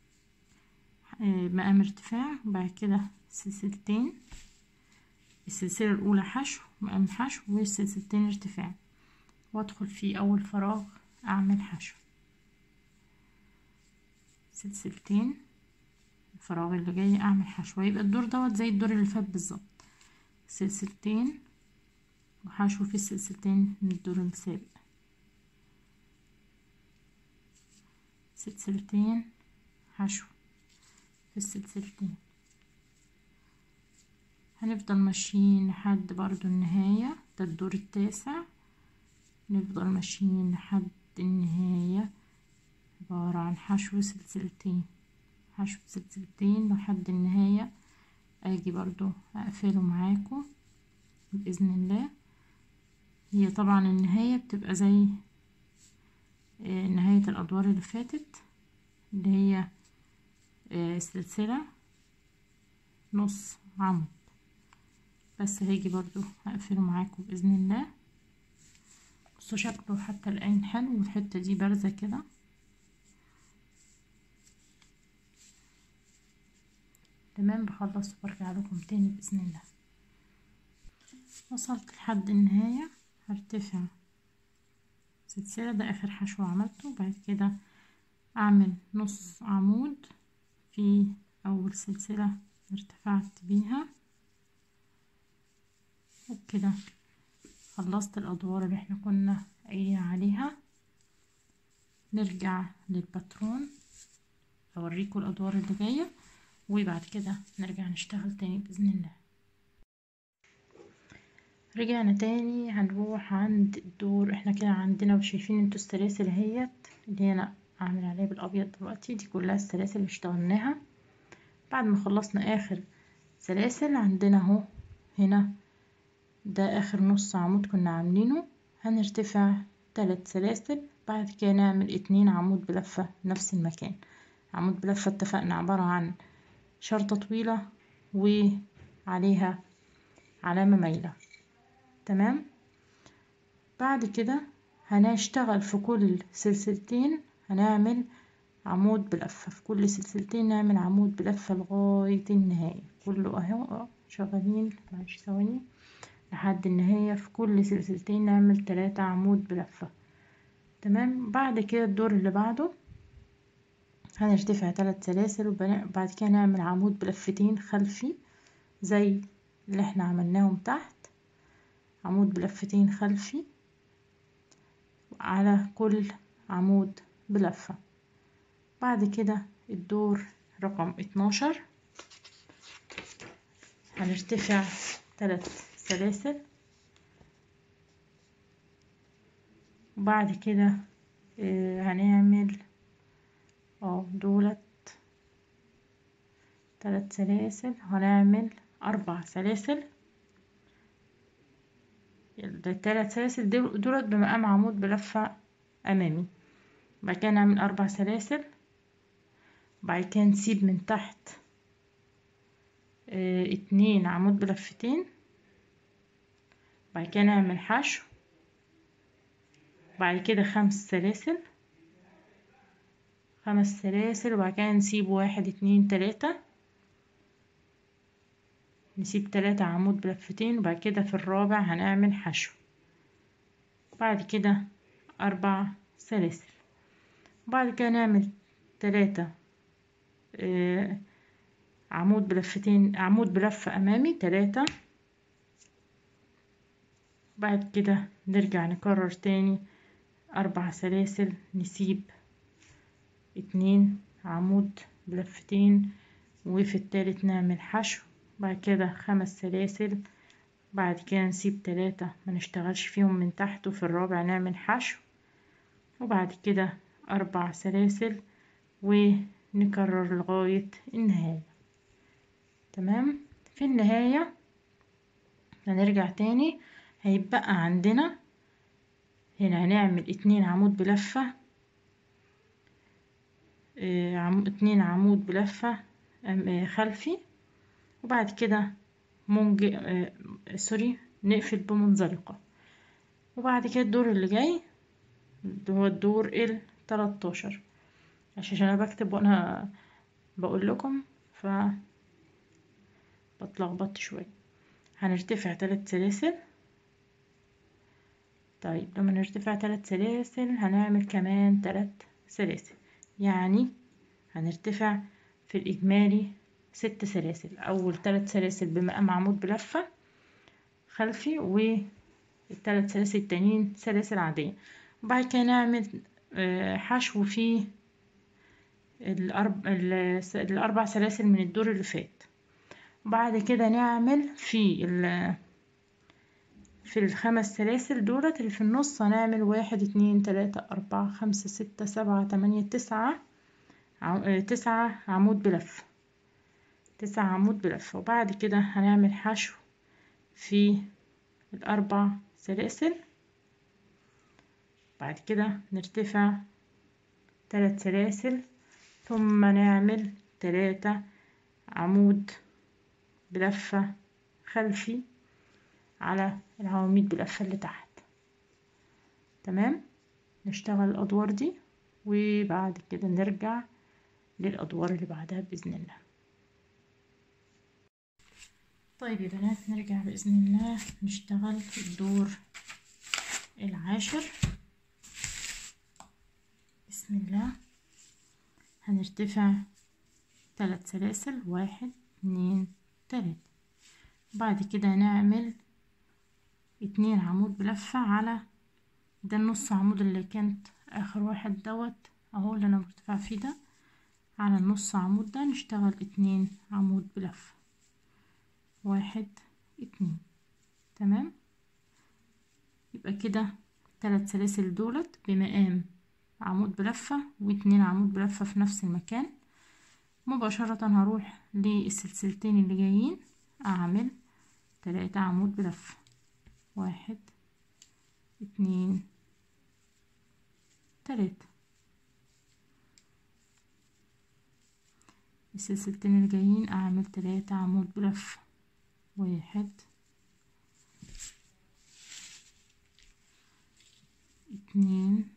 مقام ارتفاع وبعد كده سلسلتين السلسلة الأولى حشو مقام حشو والسلسلتين ارتفاع وادخل في أول فراغ أعمل حشو سلسلتين الفراغ اللي جاي أعمل حشو يبقى الدور دوت زي الدور اللي فات بالظبط سلسلتين وحشو في السلسلتين من الدور السابق سلسلتين حشو في السلسلتين هنفضل ماشيين لحد برضو النهاية ده الدور التاسع نفضل ماشيين لحد النهاية عبارة عن حشو سلسلتين حشو سلسلتين لحد النهاية اجي برضو اقفله معاكم بإذن الله هي طبعا النهاية بتبقى زي آه، نهاية الأدوار اللي فاتت اللي هي آه، سلسلة نص عمود بس هيجي برضو هقفله معاكم بإذن الله بصوا شكله حتى الآن حلو والحتة دي بارزة كده تمام بخلص وبرجع لكم تاني بإذن الله وصلت لحد النهاية هرتفع سلسلة ده آخر حشو عملته بعد كده أعمل نص عمود في أول سلسلة ارتفعت بيها وبكده خلصت الأدوار اللي احنا كنا قايلين عليها نرجع للباترون أوريكم الأدوار اللي جاية وبعد كده نرجع نشتغل تاني بإذن الله رجعنا تاني هنروح عند الدور احنا كده عندنا وشايفين انتوا السلاسل اهيت اللي انا عامل عليها بالابيض دلوقتي دي كلها السلاسل اللي اشتغلناها بعد ما خلصنا اخر سلاسل عندنا اهو هنا ده اخر نص عمود كنا عاملينه هنرتفع تلات سلاسل بعد كده نعمل اتنين عمود بلفة نفس المكان عمود بلفة اتفقنا عبارة عن شرطة طويلة وعليها علامة مايلة تمام بعد كده هنشتغل في كل سلسلتين هنعمل عمود بلفة في كل سلسلتين نعمل عمود بلفة لغاية النهاية كله اهو شغالين معلش ثواني لحد النهاية في كل سلسلتين نعمل تلاتة عمود بلفة تمام بعد كده الدور اللي بعده هنرتفع تلات سلاسل وبعد كده نعمل عمود بلفتين خلفي زي اللي احنا عملناهم تحت عمود بلفتين خلفي على كل عمود بلفة بعد كده الدور رقم اتناشر هنرتفع تلات سلاسل وبعد كده آه هنعمل اه دولت تلات سلاسل هنعمل أربع سلاسل التلات سلاسل دولت بمقام عمود بلفة أمامي بعد كده نعمل أربع سلاسل بعد كده نسيب من تحت اه اتنين عمود بلفتين بعد كده نعمل حشو بعد كده خمس سلاسل خمس سلاسل وبعد كده نسيب واحد اتنين تلاتة نسيب تلاتة عمود بلفتين وبعد كده في الرابع هنعمل حشو بعد كده أربع سلاسل بعد كده نعمل تلاتة آه عمود بلفتين عمود بلفة أمامي تلاتة بعد كده نرجع نكرر تاني أربع سلاسل نسيب اتنين عمود بلفتين وفي التالت نعمل حشو بعد كده خمس سلاسل بعد كده نسيب تلاتة ما نشتغلش فيهم من تحت وفي الرابع نعمل حشو وبعد كده أربع سلاسل ونكرر لغاية النهاية تمام في النهاية هنرجع تاني هيبقى عندنا هنا هنعمل اتنين عمود بلفة اه عم اتنين عمود بلفة اه خلفي وبعد كده منج اه سوري نقفل بمنزلقة وبعد كده الدور اللي جاي هو الدور التلاتاشر عشان انا بكتب وانا بقول لكم ف بتلخبط شوية هنرتفع تلات سلاسل طيب لما نرتفع تلات سلاسل هنعمل كمان تلات سلاسل يعني هنرتفع في الإجمالي ست سلاسل أول تلات سلاسل بمقام عمود بلفة خلفي والتلات سلاسل التانيين سلاسل عادية وبعد كده نعمل حشو في الأربع, الأربع سلاسل من الدور اللي فات وبعد كده نعمل في في الخمس سلاسل دولت اللي في النص هنعمل واحد اتنين تلاتة أربعة خمسة ستة سبعة تمانية تسعة تسعة عمود بلف تسعة عمود بلف وبعد كده هنعمل حشو في الأربع سلاسل بعد كده نرتفع ثلاث سلاسل ثم نعمل تلاتة عمود بلفة خلفي على العواميد بلفة اللي تحت تمام نشتغل الأدوار دي وبعد كده نرجع للأدوار اللي بعدها بإذن الله طيب يا بنات نرجع بإذن الله نشتغل الدور العاشر بسم الله هنرتفع ثلاث سلاسل واحد اتنين تلاتة بعد كده نعمل اتنين عمود بلفة على ده النص عمود اللي كانت اخر واحد دوت اهو اللي انا مرتفع فيه ده على النص عمود ده نشتغل اتنين عمود بلفة واحد اتنين تمام يبقى كده تلات سلاسل دولت بمقام عمود بلفة واتنين عمود بلفة في نفس المكان مباشرة هروح للسلسلتين اللي جايين اعمل تلاتة عمود بلفة واحد اتنين تلاتة السلسلتين اللي جايين اعمل تلاتة عمود بلفة واحد اتنين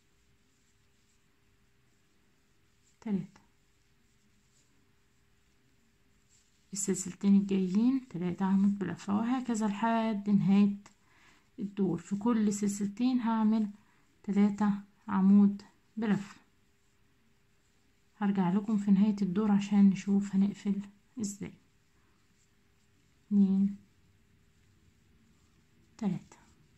تلاتة السلسلتين الجايين تلاتة عمود بلفة وهكذا لحد نهاية الدور في كل سلسلتين هعمل تلاتة عمود بلفة هرجع لكم في نهاية الدور عشان نشوف هنقفل ازاي اتنين تلاتة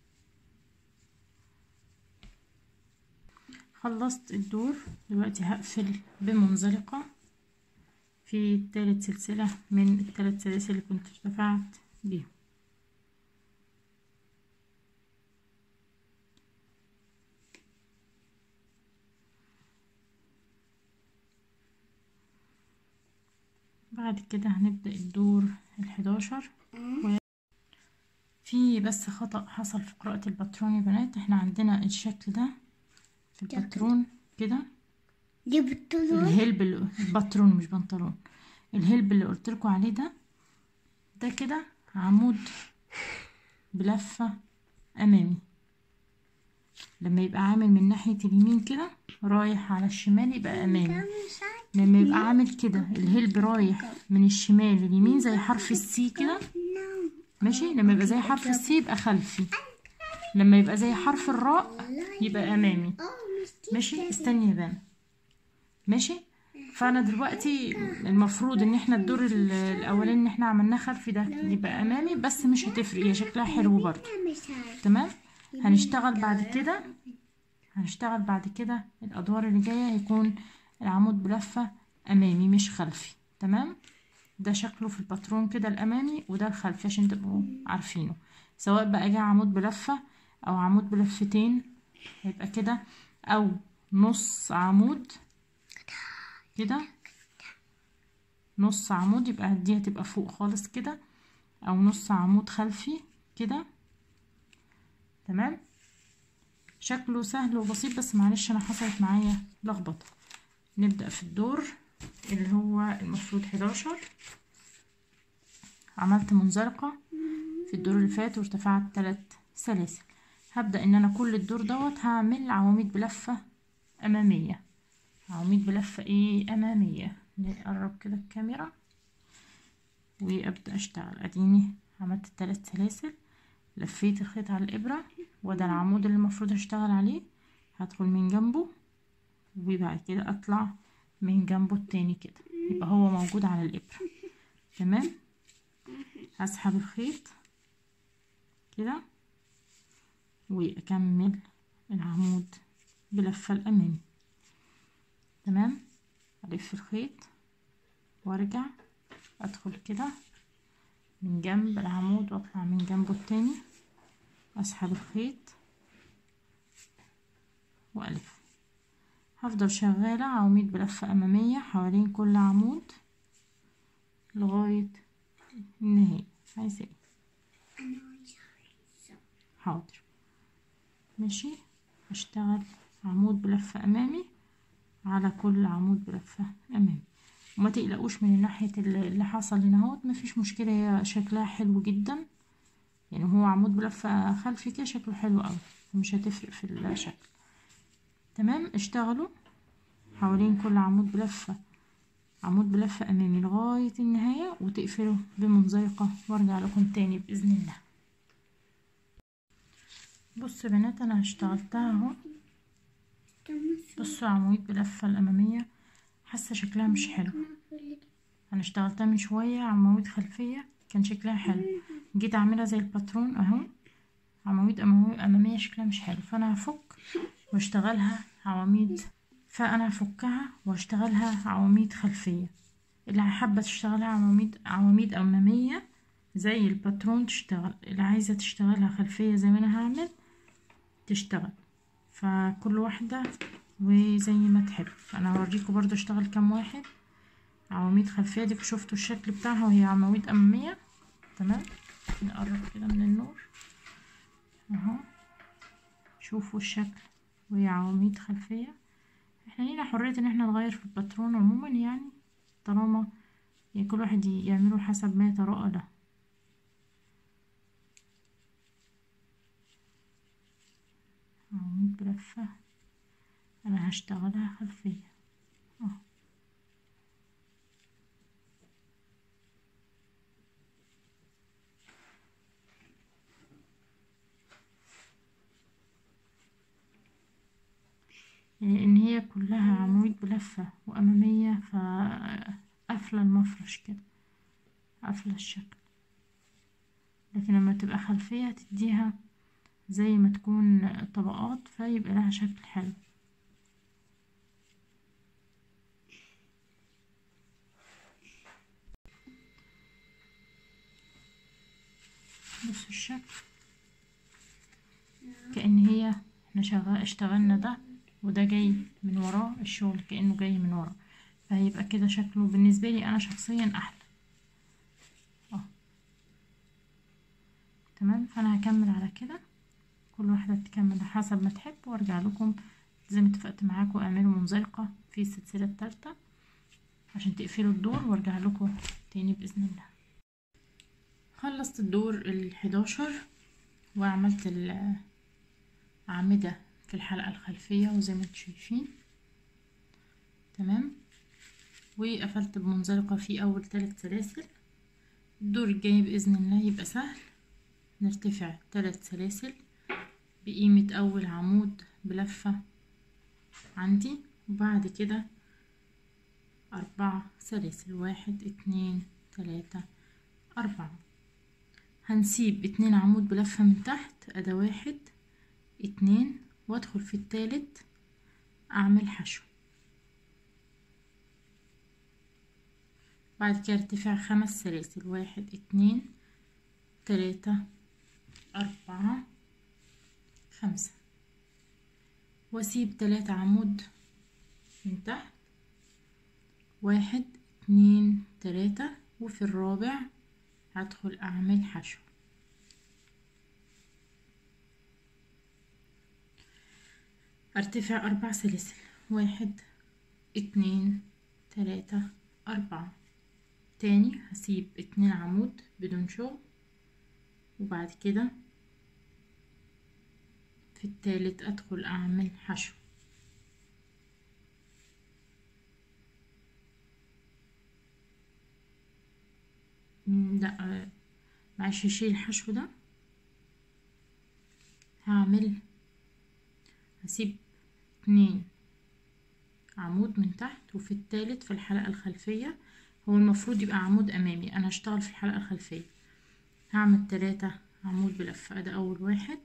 خلصت الدور دلوقتي هقفل بمنزلقة في تالت سلسلة من التلات سلاسل اللي كنت ارتفعت بيهم بعد كده هنبدأ الدور الحداشر و... في بس خطأ حصل في قراءة الباترون يا بنات احنا عندنا الشكل ده في الباترون كده دي بنطلون الهلب اللي الباترون مش بنطلون الهلب اللي قلت لكم عليه ده ده كده عمود بلفة امامي لما يبقى عامل من ناحية اليمين كده رايح على الشمال يبقى امامي لما يبقى عامل كده الهلب رايح من الشمال لليمين زي حرف السي كده ماشي لما يبقى زي حرف السي يبقى خلفي لما يبقى زي حرف الراء يبقى امامي ماشي استني يا بنا ماشي فانا دلوقتي المفروض ان احنا الدور ال- الاولاني ان احنا عملناه خلفي ده يبقى امامي بس مش هتفرق هي شكلها حلو برضه تمام هنشتغل بعد كده هنشتغل بعد كده الادوار اللي جايه هيكون العمود بلفه امامي مش خلفي تمام ده شكله في الباترون كده الامامي وده الخلفي عشان تبقوا عارفينه سواء بقى جه عمود بلفه او عمود بلفتين هيبقى كده او نص عمود كده نص عمود يبقى دي هتبقى فوق خالص كده او نص عمود خلفي كده تمام شكله سهل وبسيط بس معلش انا حصلت معايا لخبطه نبدا في الدور اللي هو المفروض 11 عملت منزلقه في الدور اللي فات وارتفعت ثلاث سلاسل هبدا ان انا كل الدور دوت هعمل عواميد بلفه اماميه عواميد بلفه ايه اماميه نقرب كده الكاميرا وابدا اشتغل اديني عملت الثلاث سلاسل لفيت الخيط على الابره وده العمود اللي المفروض اشتغل عليه هدخل من جنبه وبعد كده اطلع من جنبه التاني كده يبقى هو موجود على الابره تمام هسحب الخيط كده واكمل العمود بلفه الامامي تمام الف الخيط وارجع ادخل كده من جنب العمود واطلع من جنبه التاني اسحب الخيط والف هفضل شغالة عواميد بلفة أمامية حوالين كل عمود لغاية النهاية عايزة ايه أنا عايزة حاضر ماشي هشتغل عمود بلفة أمامي على كل عمود بلفة أمامي وما تقلقوش من ناحية اللي حصل هنا اهوت مفيش مشكلة هي شكلها حلو جدا يعني هو عمود بلفة خلفي كده شكله حلو اوي مش هتفرق في الشكل تمام اشتغلوا حوالين كل عمود بلفة عمود بلفة أمامي لغاية النهاية وتقفلوا بمنزلقة وارجع لكم تاني بإذن الله بصوا يا بنات أنا اشتغلتها اهو بصوا عمود بلفة الأمامية حاسة شكلها مش حلو أنا اشتغلتها من شوية عواميد خلفية كان شكلها حلو جيت أعملها زي الباترون أهو عواميد أمامية شكلها مش حلو فأنا هفك واشتغلها عواميد فأنا هفكها واشتغلها عواميد خلفية اللي حابة تشتغلها عواميد عواميد أمامية زي الباترون تشتغل اللي عايزة تشتغلها خلفية زي ما أنا هعمل تشتغل فكل واحدة وزي ما تحب انا هوريكم برضو اشتغل كام واحد عواميد خلفية دي شفتوا الشكل بتاعها وهي عواميد امامية تمام نقرب كده من النور اهو شوفوا الشكل وهي عواميد خلفية احنا لينا حرية ان احنا نغير في الباترون عموما يعني طالما يعني كل واحد يعمله حسب ما يتراءى له عواميد بلفة انا هشتغلها خلفية اه يعني ان هي كلها عواميد بلفة وامامية فقافلة المفرش كده قافلة الشكل لكن لما تبقى خلفية تديها زي ما تكون طبقات فيبقى لها شكل حلو بصوا الشكل كأن هي احنا شغال اشتغلنا ده وده جاي من وراه الشغل كأنه جاي من وراه فهيبقى كده شكله بالنسبة لي انا شخصيا احلى اه تمام فانا هكمل على كده كل واحدة تكمل حسب ما تحب وارجع لكم زي ما اتفقت معاكم اعملوا منزلقة في السلسلة التالتة عشان تقفلوا الدور وارجع لكم تاني بإذن الله خلصت الدور الحداشر وعملت الأعمدة في الحلقة الخلفية وزي ما انتم شايفين تمام وقفلت بمنزلقة في أول ثلاث سلاسل الدور الجاي بإذن الله يبقى سهل نرتفع ثلاث سلاسل بقيمة أول عمود بلفة عندي وبعد كده أربعة سلاسل واحد اتنين تلاتة أربعة هنسيب اتنين عمود بلفة من تحت أدا واحد اتنين وادخل في التالت أعمل حشو بعد كده ارتفاع خمس سلاسل واحد اتنين تلاتة أربعة خمسة واسيب تلاتة عمود من تحت واحد اتنين تلاتة وفي الرابع هدخل اعمل حشو ارتفع اربع سلاسل واحد اتنين تلاتة اربعة تاني هسيب اتنين عمود بدون شغل وبعد كده في التالت ادخل اعمل حشو لا معلش هشيل الحشو ده هعمل هسيب اتنين عمود من تحت وفي التالت في الحلقة الخلفية هو المفروض يبقى عمود امامي انا هشتغل في الحلقة الخلفية هعمل تلاتة عمود بلفة ده اول واحد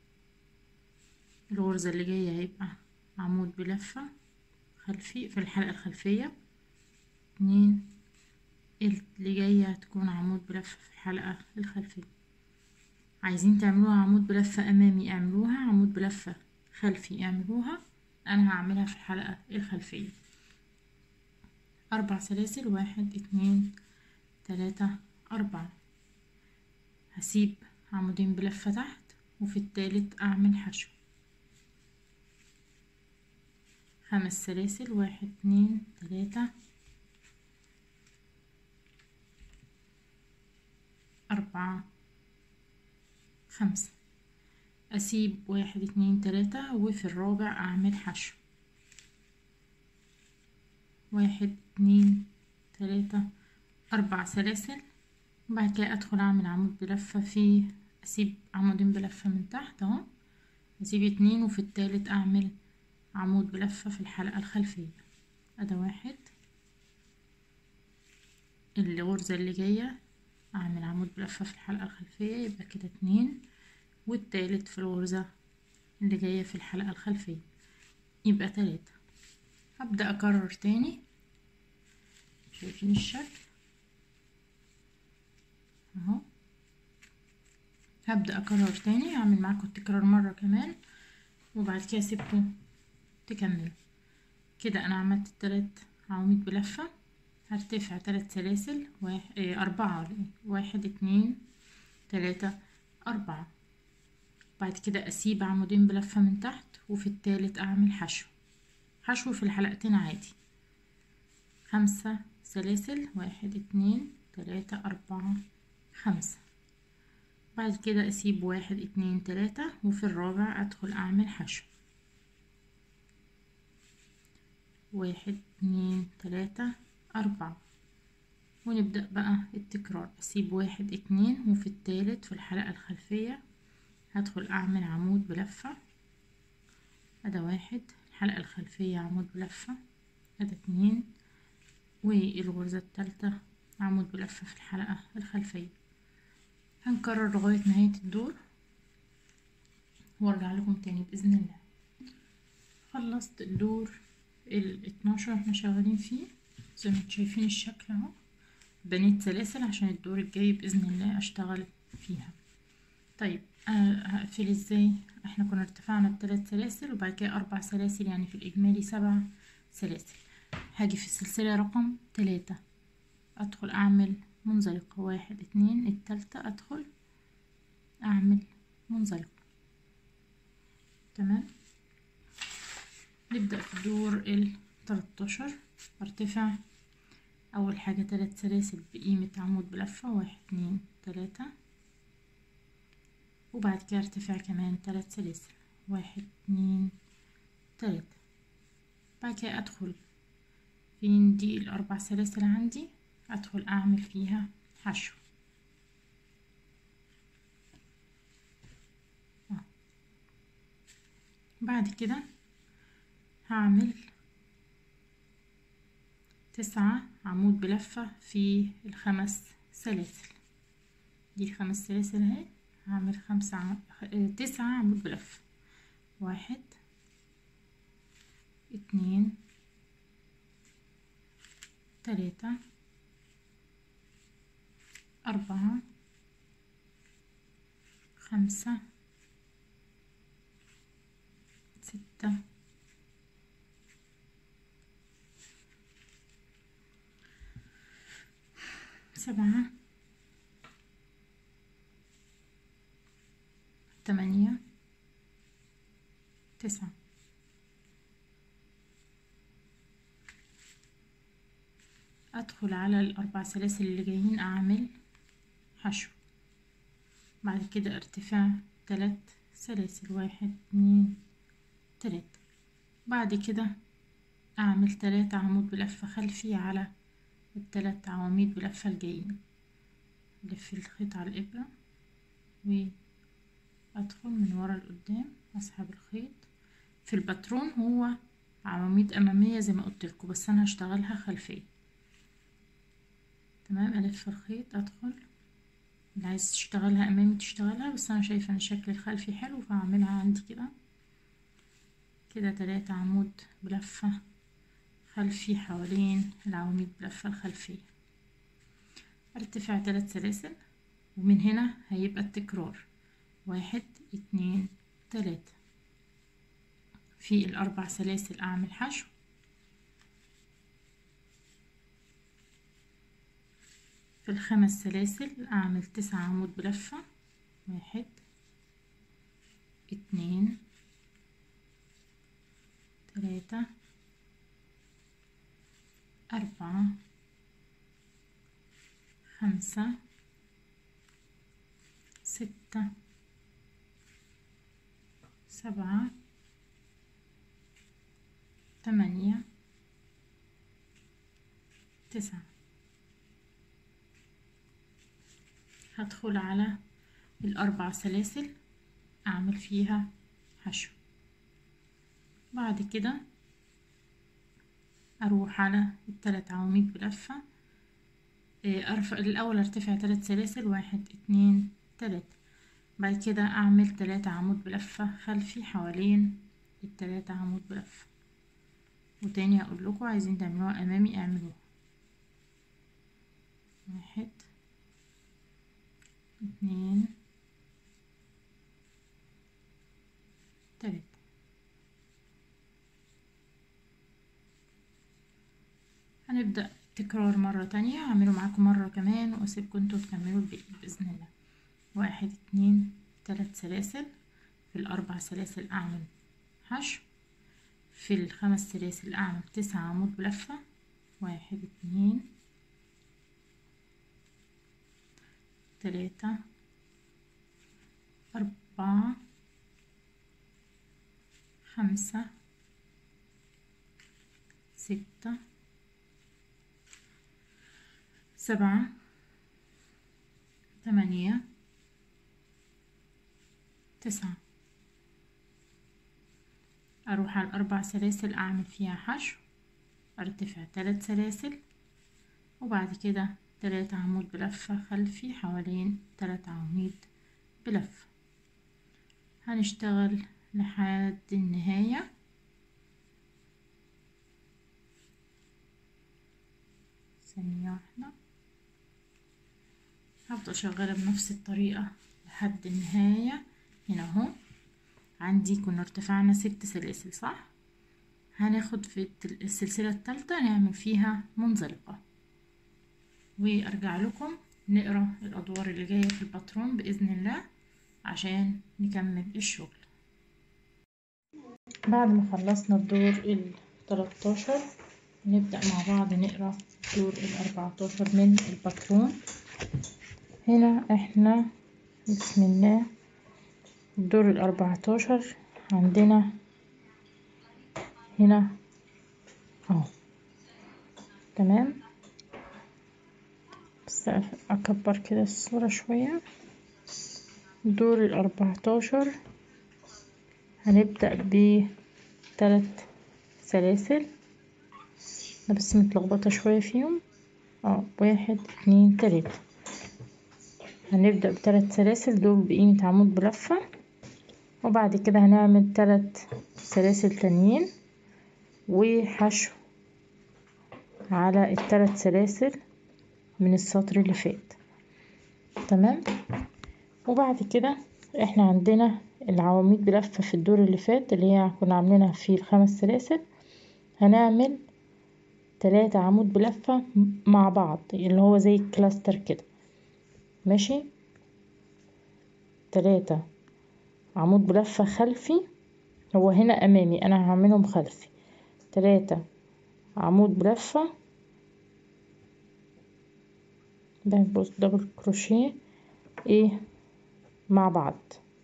الغرزة اللي جاية هيبقى عمود بلفة خلفي في الحلقة الخلفية اتنين اللي جاية هتكون عمود بلفة في الحلقة الخلفية عايزين تعملوها عمود بلفة أمامي اعملوها عمود بلفة خلفي اعملوها انا هعملها في الحلقة الخلفية اربع سلاسل واحد اتنين تلاتة اربعة هسيب عمودين بلفة تحت وفي التالت اعمل حشو خمس سلاسل واحد اتنين تلاتة أربعة خمسة أسيب واحد اتنين تلاتة وفي الرابع أعمل حشو واحد اتنين تلاتة أربع سلاسل وبعد كده أدخل أعمل عمود بلفة في أسيب عمودين بلفة من تحت أهو أسيب اتنين وفي التالت أعمل عمود بلفة في الحلقة الخلفية أدا واحد الغرزة اللي جاية أعمل عمود بلفة في الحلقة الخلفية يبقى كده اتنين والتالت في الغرزة اللي جاية في الحلقة الخلفية يبقى تلاتة هبدأ أكرر تاني شايفين الشكل اهو هبدأ أكرر تاني هعمل معاكم التكرار مرة كمان وبعد كده اسيبكم تكملوا كده أنا عملت التلات عواميد بلفة هرتفع تلات سلاسل واحد اه أربعة واحد اتنين تلاتة أربعة بعد كده أسيب عمودين بلفة من تحت وفي التالت أعمل حشو حشو في الحلقتين عادي خمسة سلاسل واحد اتنين تلاتة أربعة خمسة بعد كده أسيب واحد اتنين تلاتة وفي الرابع أدخل أعمل حشو واحد اتنين تلاتة أربعة ونبدأ بقى التكرار أسيب واحد اتنين وفي التالت في الحلقة الخلفية هدخل أعمل عمود بلفة أدا واحد الحلقة الخلفية عمود بلفة أدا اتنين والغرزة التالتة عمود بلفة في الحلقة الخلفية هنكرر لغاية نهاية الدور وارجع لكم تاني بإذن الله خلصت الدور ال 12 احنا شغالين فيه زي ما انتم شايفين الشكل اهو بنيت سلاسل عشان الدور الجاي بإذن الله أشتغل فيها طيب أنا هقفل ازاي احنا كنا ارتفعنا بثلاث سلاسل وبعد كده أربع سلاسل يعني في الإجمالي سبع سلاسل هاجي في السلسلة رقم تلاتة أدخل أعمل منزلقة واحد اتنين التالتة أدخل أعمل منزلقة تمام نبدأ في الدور التلاتاشر ارتفع أول حاجة تلات سلاسل بقيمة عمود بلفة واحد اتنين تلاتة وبعد كده ارتفع كمان تلات سلاسل واحد اتنين تلاتة بعد كده أدخل فين دي الأربع سلاسل عندي أدخل أعمل فيها حشو بعد كده هعمل تسعة عمود بلفة في الخمس سلاسل دي الخمس سلاسل اهي هعمل خمسة عم... تسعة عمود بلفة واحد اتنين تلاتة أربعة خمسة ستة سبعة تمانية تسعة أدخل على الأربع سلاسل اللي جايين أعمل حشو بعد كده ارتفاع تلات سلاسل واحد اتنين تلاتة بعد كده أعمل تلاتة عمود بلفة خلفي على التلات عواميد بلفة الجايين ألف الخيط على الإبرة وأدخل من ورا لقدام أسحب الخيط في الباترون هو عواميد أمامية زي ما قلتلكوا بس أنا هشتغلها خلفية تمام ألف الخيط أدخل اللي عايز تشتغلها أمامي تشتغلها بس أنا شايفة إن الشكل الخلفي حلو فهعملها عندي كده كده تلاتة عمود بلفة خلفي حوالين العواميد بلفة الخلفية ارتفع تلات سلاسل ومن هنا هيبقى التكرار واحد اتنين تلاتة في الأربع سلاسل أعمل حشو في الخمس سلاسل أعمل تسعة عمود بلفة واحد اتنين تلاتة أربعة خمسة ستة سبعة تمانية تسعة هدخل على الأربع سلاسل أعمل فيها حشو بعد كده أروح على التلات عواميد بلفة إيه، أرفع الأول أرتفع تلات سلاسل واحد اتنين تلاتة بعد كده أعمل تلاتة عمود بلفة خلفي حوالين التلاتة عمود بلفة وتاني هقول لكم عايزين تعملوها أمامي اعملوها واحد اتنين تلاتة هنبدأ تكرار مرة تانية هعمله معاكم مرة كمان واسيبكم انتوا تكملوا الباقي بإذن الله واحد اتنين تلات سلاسل في الأربع سلاسل أعمل حشو في الخمس سلاسل أعمل تسعة عمود بلفة واحد اتنين تلاتة أربعة خمسة ستة سبعة ثمانية تسعة أروح على الأربع سلاسل أعمل فيها حشو أرتفع تلات سلاسل وبعد كده تلات عمود بلفة خلفي حوالين تلات عواميد بلفة هنشتغل لحد النهاية ثانية واحدة هفضل شغالة بنفس الطريقة لحد النهاية هنا اهو عندي كنا ارتفعنا ست سلاسل صح هناخد في السلسلة التالتة نعمل فيها منزلقة وارجع لكم نقرا الادوار اللي جاية في الباترون بإذن الله عشان نكمل الشغل بعد ما خلصنا الدور ال 13 نبدأ مع بعض نقرا الدور ال 14 من الباترون هنا احنا بسم الله الدور ال 14 عندنا هنا اهو تمام بس اكبر كده الصورة شوية دور الأربعتاشر هنبدأ بتلات سلاسل انا بس متلخبطة شوية فيهم اه واحد اتنين تلاتة هنبدأ بتلات سلاسل دول بقيمة عمود بلفة وبعد كده هنعمل تلات سلاسل تانيين وحشو على التلات سلاسل من السطر اللي فات تمام وبعد كده احنا عندنا العواميد بلفة في الدور اللي فات اللي هي كنا عاملينها في الخمس سلاسل هنعمل تلاتة عمود بلفة مع بعض اللي هو زي الكلاستر كده ماشي تلاتة عمود بلفة خلفي هو هنا امامي انا هعملهم خلفي تلاتة عمود بلفة بص دبل كروشيه ايه مع بعض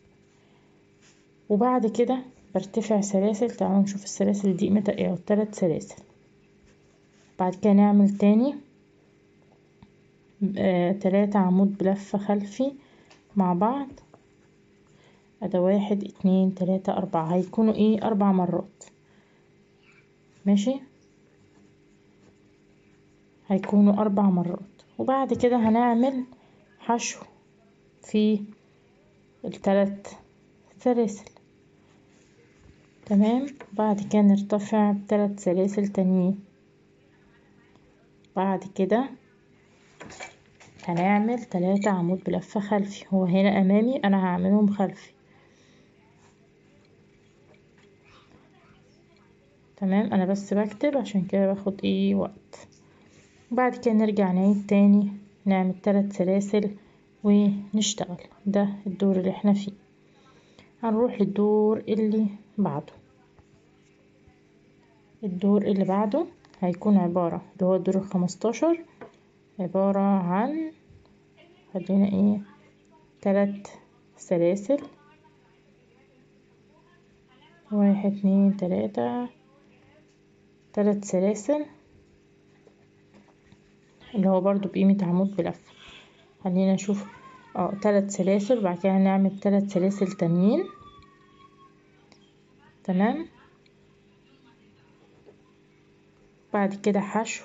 وبعد كده برتفع سلاسل تعالوا نشوف السلاسل دي قيمتها ايه تلات سلاسل بعد كده نعمل تاني آه تلاتة عمود بلفة خلفي مع بعض ادا واحد اتنين تلاتة اربعة هيكونوا ايه اربع مرات ماشي هيكونوا اربع مرات وبعد كده هنعمل حشو في التلات سلاسل تمام بعد كده نرتفع بتلات سلاسل تانيين بعد كده هنعمل تلاتة عمود بلفة خلفي هو هنا امامي انا هعملهم خلفي تمام انا بس بكتب عشان كده باخد ايه وقت وبعد كده نرجع نعيد تاني نعمل تلات سلاسل ونشتغل ده الدور اللي احنا فيه هنروح للدور اللي بعده الدور اللي بعده هيكون عبارة اللي هو الدور الخمستاشر عبارة عن خلينا ايه تلات سلاسل واحد اتنين تلاتة تلات سلاسل اللي هو برضو بقيمة عمود بلفة خلينا نشوف اه تلات سلاسل بعد كده هنعمل تلات سلاسل تانيين تمام بعد كده حشو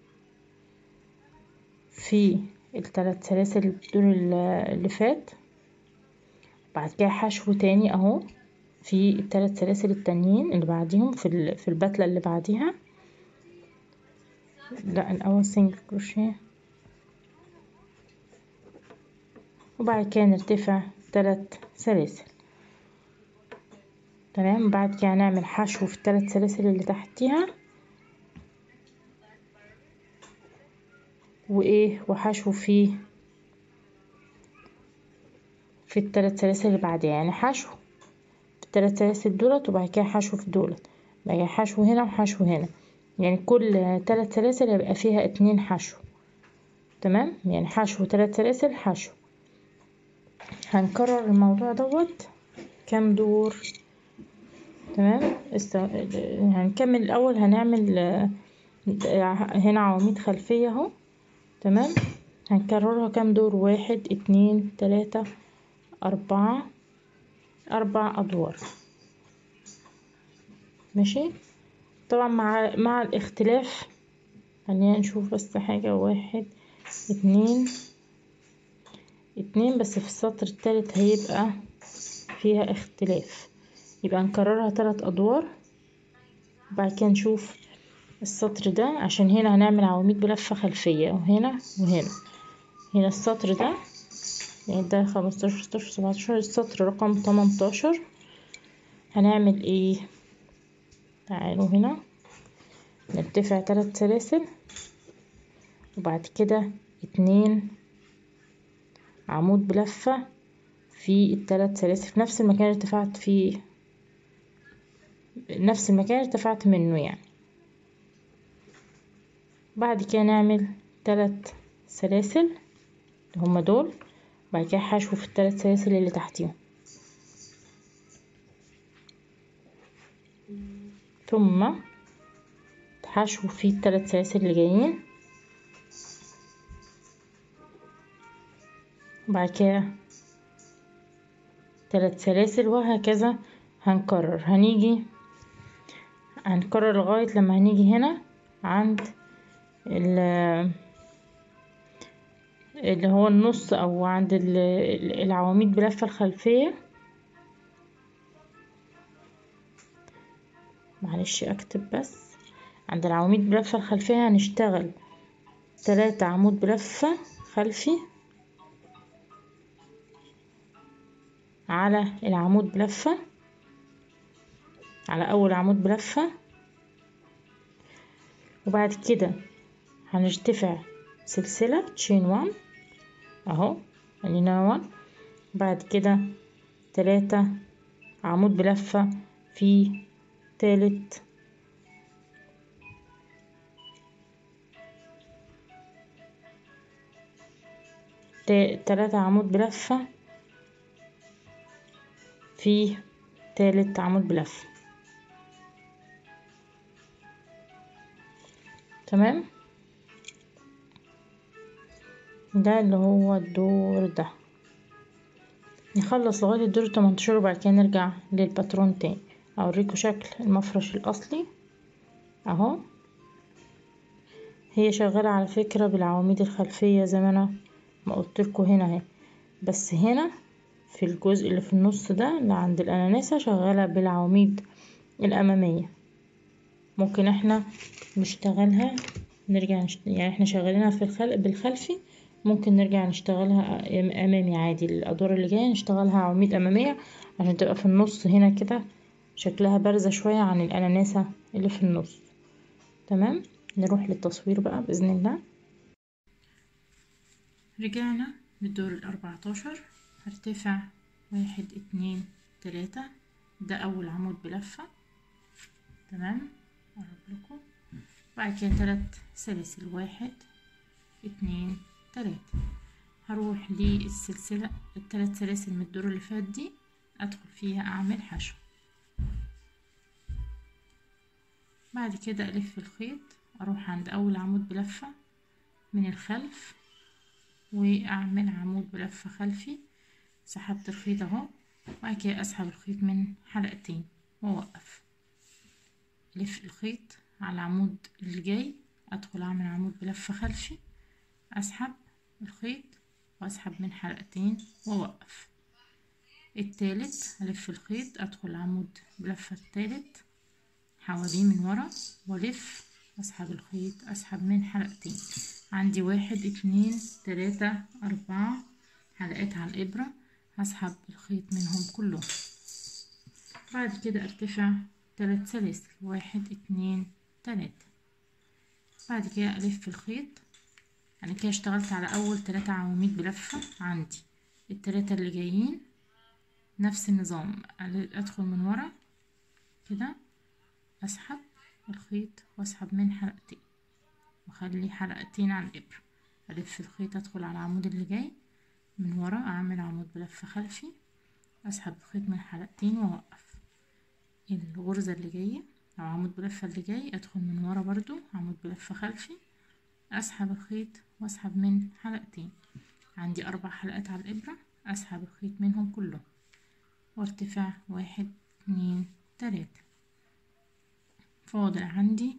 في التلات سلاسل الدور اللي فات بعد كده حشو تاني اهو في التلات سلاسل التانيين اللي بعديهم في في البتلة اللي بعديها لا الاول سنجل كروشيه وبعد كده نرتفع تلات سلاسل تمام بعد كده هنعمل حشو في التلات سلاسل اللي تحتيها وايه وحشو في في التلات سلاسل اللي بعديها يعني حشو في التلات سلاسل دولت وبعد كده حشو في دولت بعد كده حشو هنا وحشو هنا يعني كل تلات سلاسل هيبقى فيها اتنين حشو تمام يعني حشو تلات سلاسل حشو هنكرر الموضوع دوت كام دور تمام است... هنكمل الاول هنعمل هنا عواميد خلفية اهو تمام هنكررها كام دور واحد اتنين تلاتة اربعة اربع ادوار ماشي طبعا مع مع الاختلاف خلينا نشوف بس حاجة واحد اتنين اتنين بس في السطر التالت هيبقى فيها اختلاف يبقى نكررها تلات ادوار بعد كده نشوف السطر ده عشان هنا هنعمل عواميد بلفة خلفية وهنا وهنا هنا السطر ده يعني ده خمستاشر ستاشر سبعتاشر السطر رقم تمنتاشر هنعمل ايه تعالوا هنا نرتفع تلات سلاسل وبعد كده اتنين عمود بلفة في التلات سلاسل في نفس المكان اللي ارتفعت فيه نفس المكان اللي ارتفعت منه يعني بعد كده نعمل تلات سلاسل اللي هما دول بعد كده حشو في التلات سلاسل اللي تحتيهم ثم حشو في التلات سلاسل اللي جايين بعد كده تلات سلاسل وهكذا هنكرر هنيجي هنكرر لغاية لما هنيجي هنا عند اللي هو النص او عند العواميد بلفة الخلفية معلش اكتب بس عند العواميد بلفة الخلفية هنشتغل تلاتة عمود بلفة خلفي على العمود بلفة على اول عمود بلفة وبعد كده هنرتفع سلسلة تشين وان اهو عندنا وان بعد كده تلاتة عمود بلفة في تالت تلاتة عمود بلفة في تالت عمود بلفة تمام ده اللي هو الدور ده نخلص لغاية الدور التمنتاشر وبعد كده نرجع للباترون تاني اوريكم شكل المفرش الاصلي اهو هي شغالة على فكرة بالعواميد الخلفية زي ما انا ما قلتلكوا هنا اهي بس هنا في الجزء اللي في النص ده اللي عند الاناناسة شغالة بالعواميد الامامية ممكن احنا نشتغلها نرجع نشت... يعني احنا شغالينها في الخلق بالخلفي ممكن نرجع نشتغلها امامي عادي الادوار اللي جايه نشتغلها عواميد اماميه عشان تبقى في النص هنا كده شكلها بارزة شوية عن الأناناسة اللي في النص تمام نروح للتصوير بقى بإذن الله رجعنا للدور الأربعتاشر هرتفع واحد اتنين تلاتة ده أول عمود بلفة تمام أقرب لكم بعد كده تلات سلاسل واحد اتنين تلاتة هروح للسلسلة التلات سلاسل من الدور اللي فات دي أدخل فيها أعمل حشو بعد كده ألف الخيط أروح عند أول عمود بلفة من الخلف وأعمل عمود بلفة خلفي سحبت الخيط أهو وبعد كده أسحب الخيط من حلقتين وأوقف ألف الخيط على العمود اللي جاي أدخل أعمل عمود بلفة خلفي أسحب الخيط وأسحب من حلقتين وأوقف التالت ألف الخيط أدخل عمود بلفة التالت حواليه من ورا وألف أسحب الخيط أسحب من حلقتين عندي واحد اتنين تلاتة أربعة حلقات على الإبرة هسحب الخيط منهم كلهم بعد كده ارتفع تلات سلاسل واحد اتنين تلاتة بعد كده ألف الخيط أنا كده اشتغلت على أول تلاتة عواميد بلفة عندي التلاتة اللي جايين نفس النظام أدخل من ورا كده أسحب الخيط وأسحب من حلقتين وأخلي حلقتين على الإبرة ألف الخيط أدخل على العمود اللي جاي من ورا أعمل عمود بلفة خلفي أسحب الخيط من حلقتين وأوقف الغرزة اللي جاية أو عمود بلفة اللي جاي أدخل من ورا برضو عمود بلفة خلفي أسحب الخيط وأسحب من حلقتين عندي أربع حلقات على الإبرة أسحب الخيط منهم كلهم وارتفاع واحد اتنين تلاتة فاضل عندي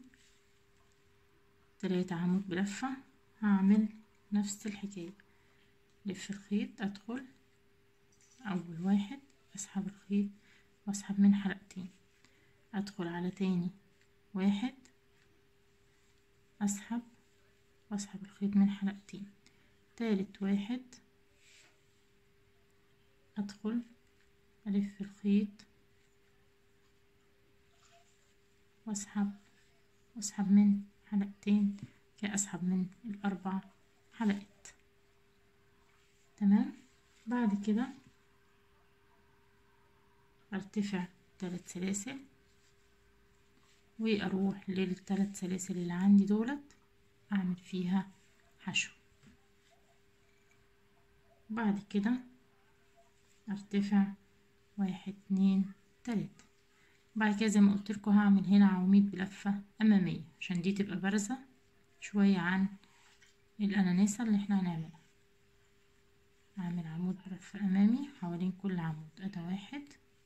تلاتة عمود بلفة هعمل نفس الحكاية لف الخيط أدخل أول واحد أسحب الخيط وأسحب من حلقتين أدخل على تاني واحد أسحب وأسحب الخيط من حلقتين تالت واحد أدخل ألف الخيط وأسحب وأسحب من حلقتين كي أسحب من الأربع حلقات تمام بعد كده ارتفع تلات سلاسل واروح للتلات سلاسل اللي عندي دولت اعمل فيها حشو بعد كده ارتفع واحد اتنين تلاتة بعد كده زي ما قلت لكم هعمل هنا عواميد بلفة امامية عشان دي تبقى بارزة شوية عن الاناناسة اللي احنا هنعملها اعمل عمود بلفة امامي حوالين كل عمود ادي واحد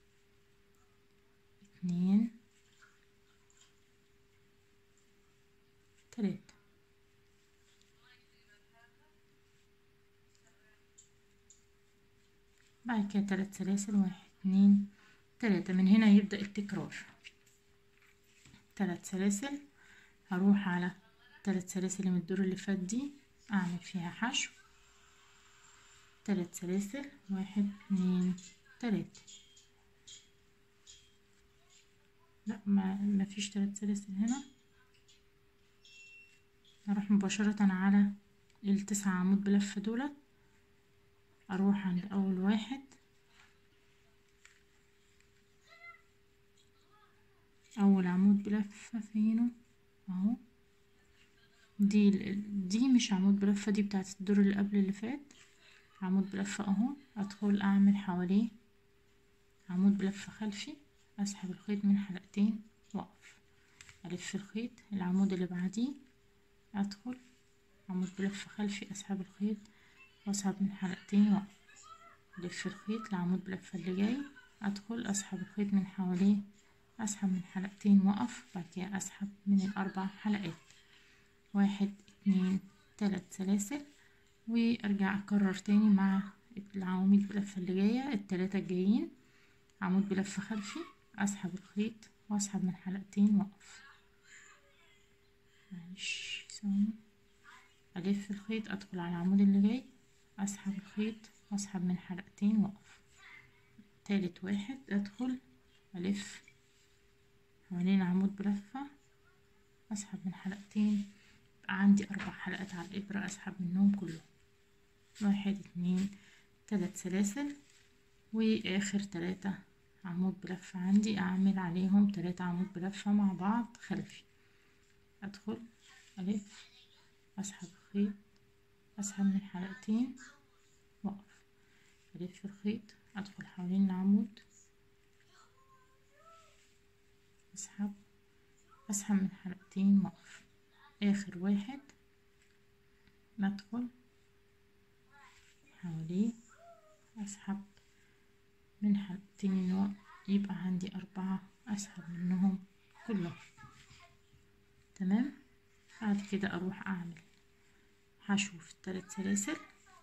اتنين تلاتة بعد كده تلات سلاسل واحد اتنين تلاتة من هنا يبدأ التكرار تلات سلاسل هروح على تلات سلاسل من الدور اللي فات دي اعمل فيها حشو تلات سلاسل واحد اتنين تلاتة لا ما مفيش تلات سلاسل هنا اروح مباشرة على التسعة عمود بلفة دولت اروح عند اول واحد اول عمود بلفة فينه اهو دي دي مش عمود بلفة دي بتاعت الدور اللي قبل اللي فات عمود بلفة اهو ادخل اعمل حواليه عمود بلفة خلفي اسحب الخيط من حلقتين واقف الف الخيط العمود اللي بعديه ادخل عمود بلفة خلفي اسحب الخيط واسحب من حلقتين واقف الف الخيط العمود بلفة اللي جاي ادخل اسحب الخيط من حواليه اسحب من حلقتين واقف بعد كده اسحب من الاربع حلقات واحد اتنين تلات سلاسل وارجع اكرر تاني مع العواميد بلفة اللي جاية التلاتة الجايين عمود بلفة خلفي اسحب الخيط واسحب من حلقتين واقف معلش ثواني الف الخيط ادخل على العمود اللي جاي اسحب الخيط واسحب من حلقتين واقف تالت واحد ادخل الف حوالين العمود بلفة اسحب من حلقتين يبقى عندي اربع حلقات على الابرة اسحب منهم كلهم واحد اتنين تلات سلاسل واخر تلاتة عمود بلفة عندي اعمل عليهم تلاتة عمود بلفة مع بعض خلفي ادخل الف اسحب الخيط اسحب من حلقتين واقف الف الخيط ادخل حوالين العمود اسحب اسحب من حلقتين واقف اخر واحد بدخل حواليه اسحب من حلقتين و- يبقى عندي اربعة اسحب منهم كلهم تمام بعد كده اروح اعمل حشو في الثلاث سلاسل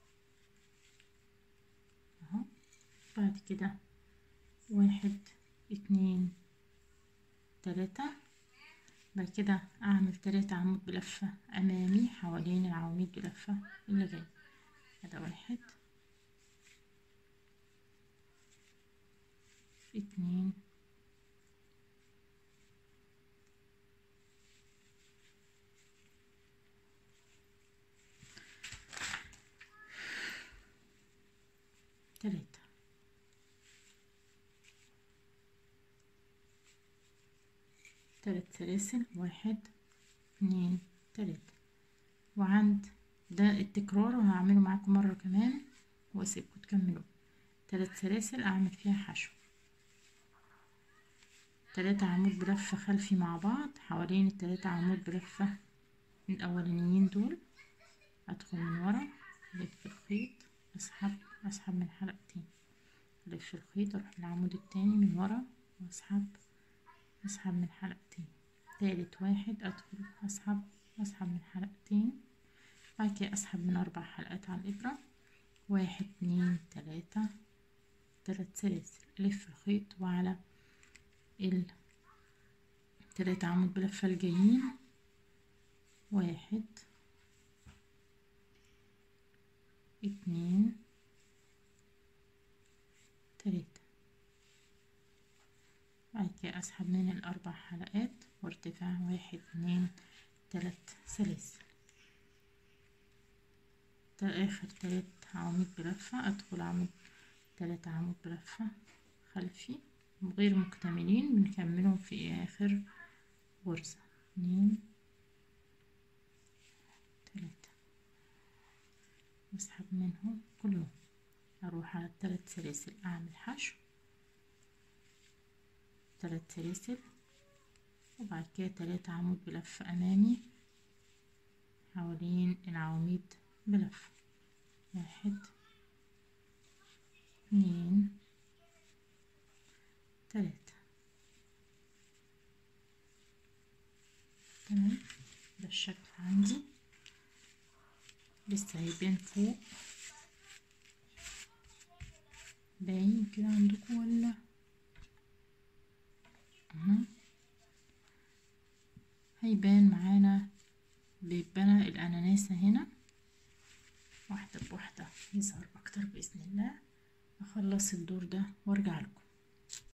اهو بعد كده واحد اتنين تلاتة بعد كده اعمل تلاتة عمود بلفة امامي حوالين العواميد بلفة اللي جاي هذا واحد اتنين تلاتة تلات سلاسل واحد اتنين تلاتة وعند ده التكرار وهعمله معاكم مرة كمان واسيبكم تكملوا تلات سلاسل اعمل فيها حشو تلاتة عمود بلفة خلفي مع بعض حوالين التلاتة عمود بلفة الأولانيين دول أدخل من ورا ألف الخيط أسحب أسحب من حلقتين ألف الخيط أروح للعمود التاني من ورا وأسحب أسحب من حلقتين تالت واحد أدخل أسحب أسحب من حلقتين بعد كده أسحب من أربع حلقات على الإبرة واحد اتنين تلاتة تلات سلاسل ألف الخيط وعلى التلاتة عمود بلفة الجايين واحد اتنين تلاتة بعد كده أسحب من الأربع حلقات وارتفاع واحد اتنين تلات سلاسل ده آخر تلات عواميد بلفة أدخل عمود تلات عمود بلفة خلفي غير مكتملين بنكملهم في آخر غرزة اتنين تلاتة واسحب منهم كلهم اروح على التلات سلاسل اعمل حشو تلات سلاسل وبعد كده تلاتة عمود بلفة امامي حوالين العواميد بلفة واحد اتنين تلاتة تمام ده الشكل عندي لسه هيبان فوق باين كده عندكم ولا اهو هيبان معانا بيبان الاناناسة هنا واحدة بواحدة يظهر اكتر باذن الله اخلص الدور ده وارجع لكم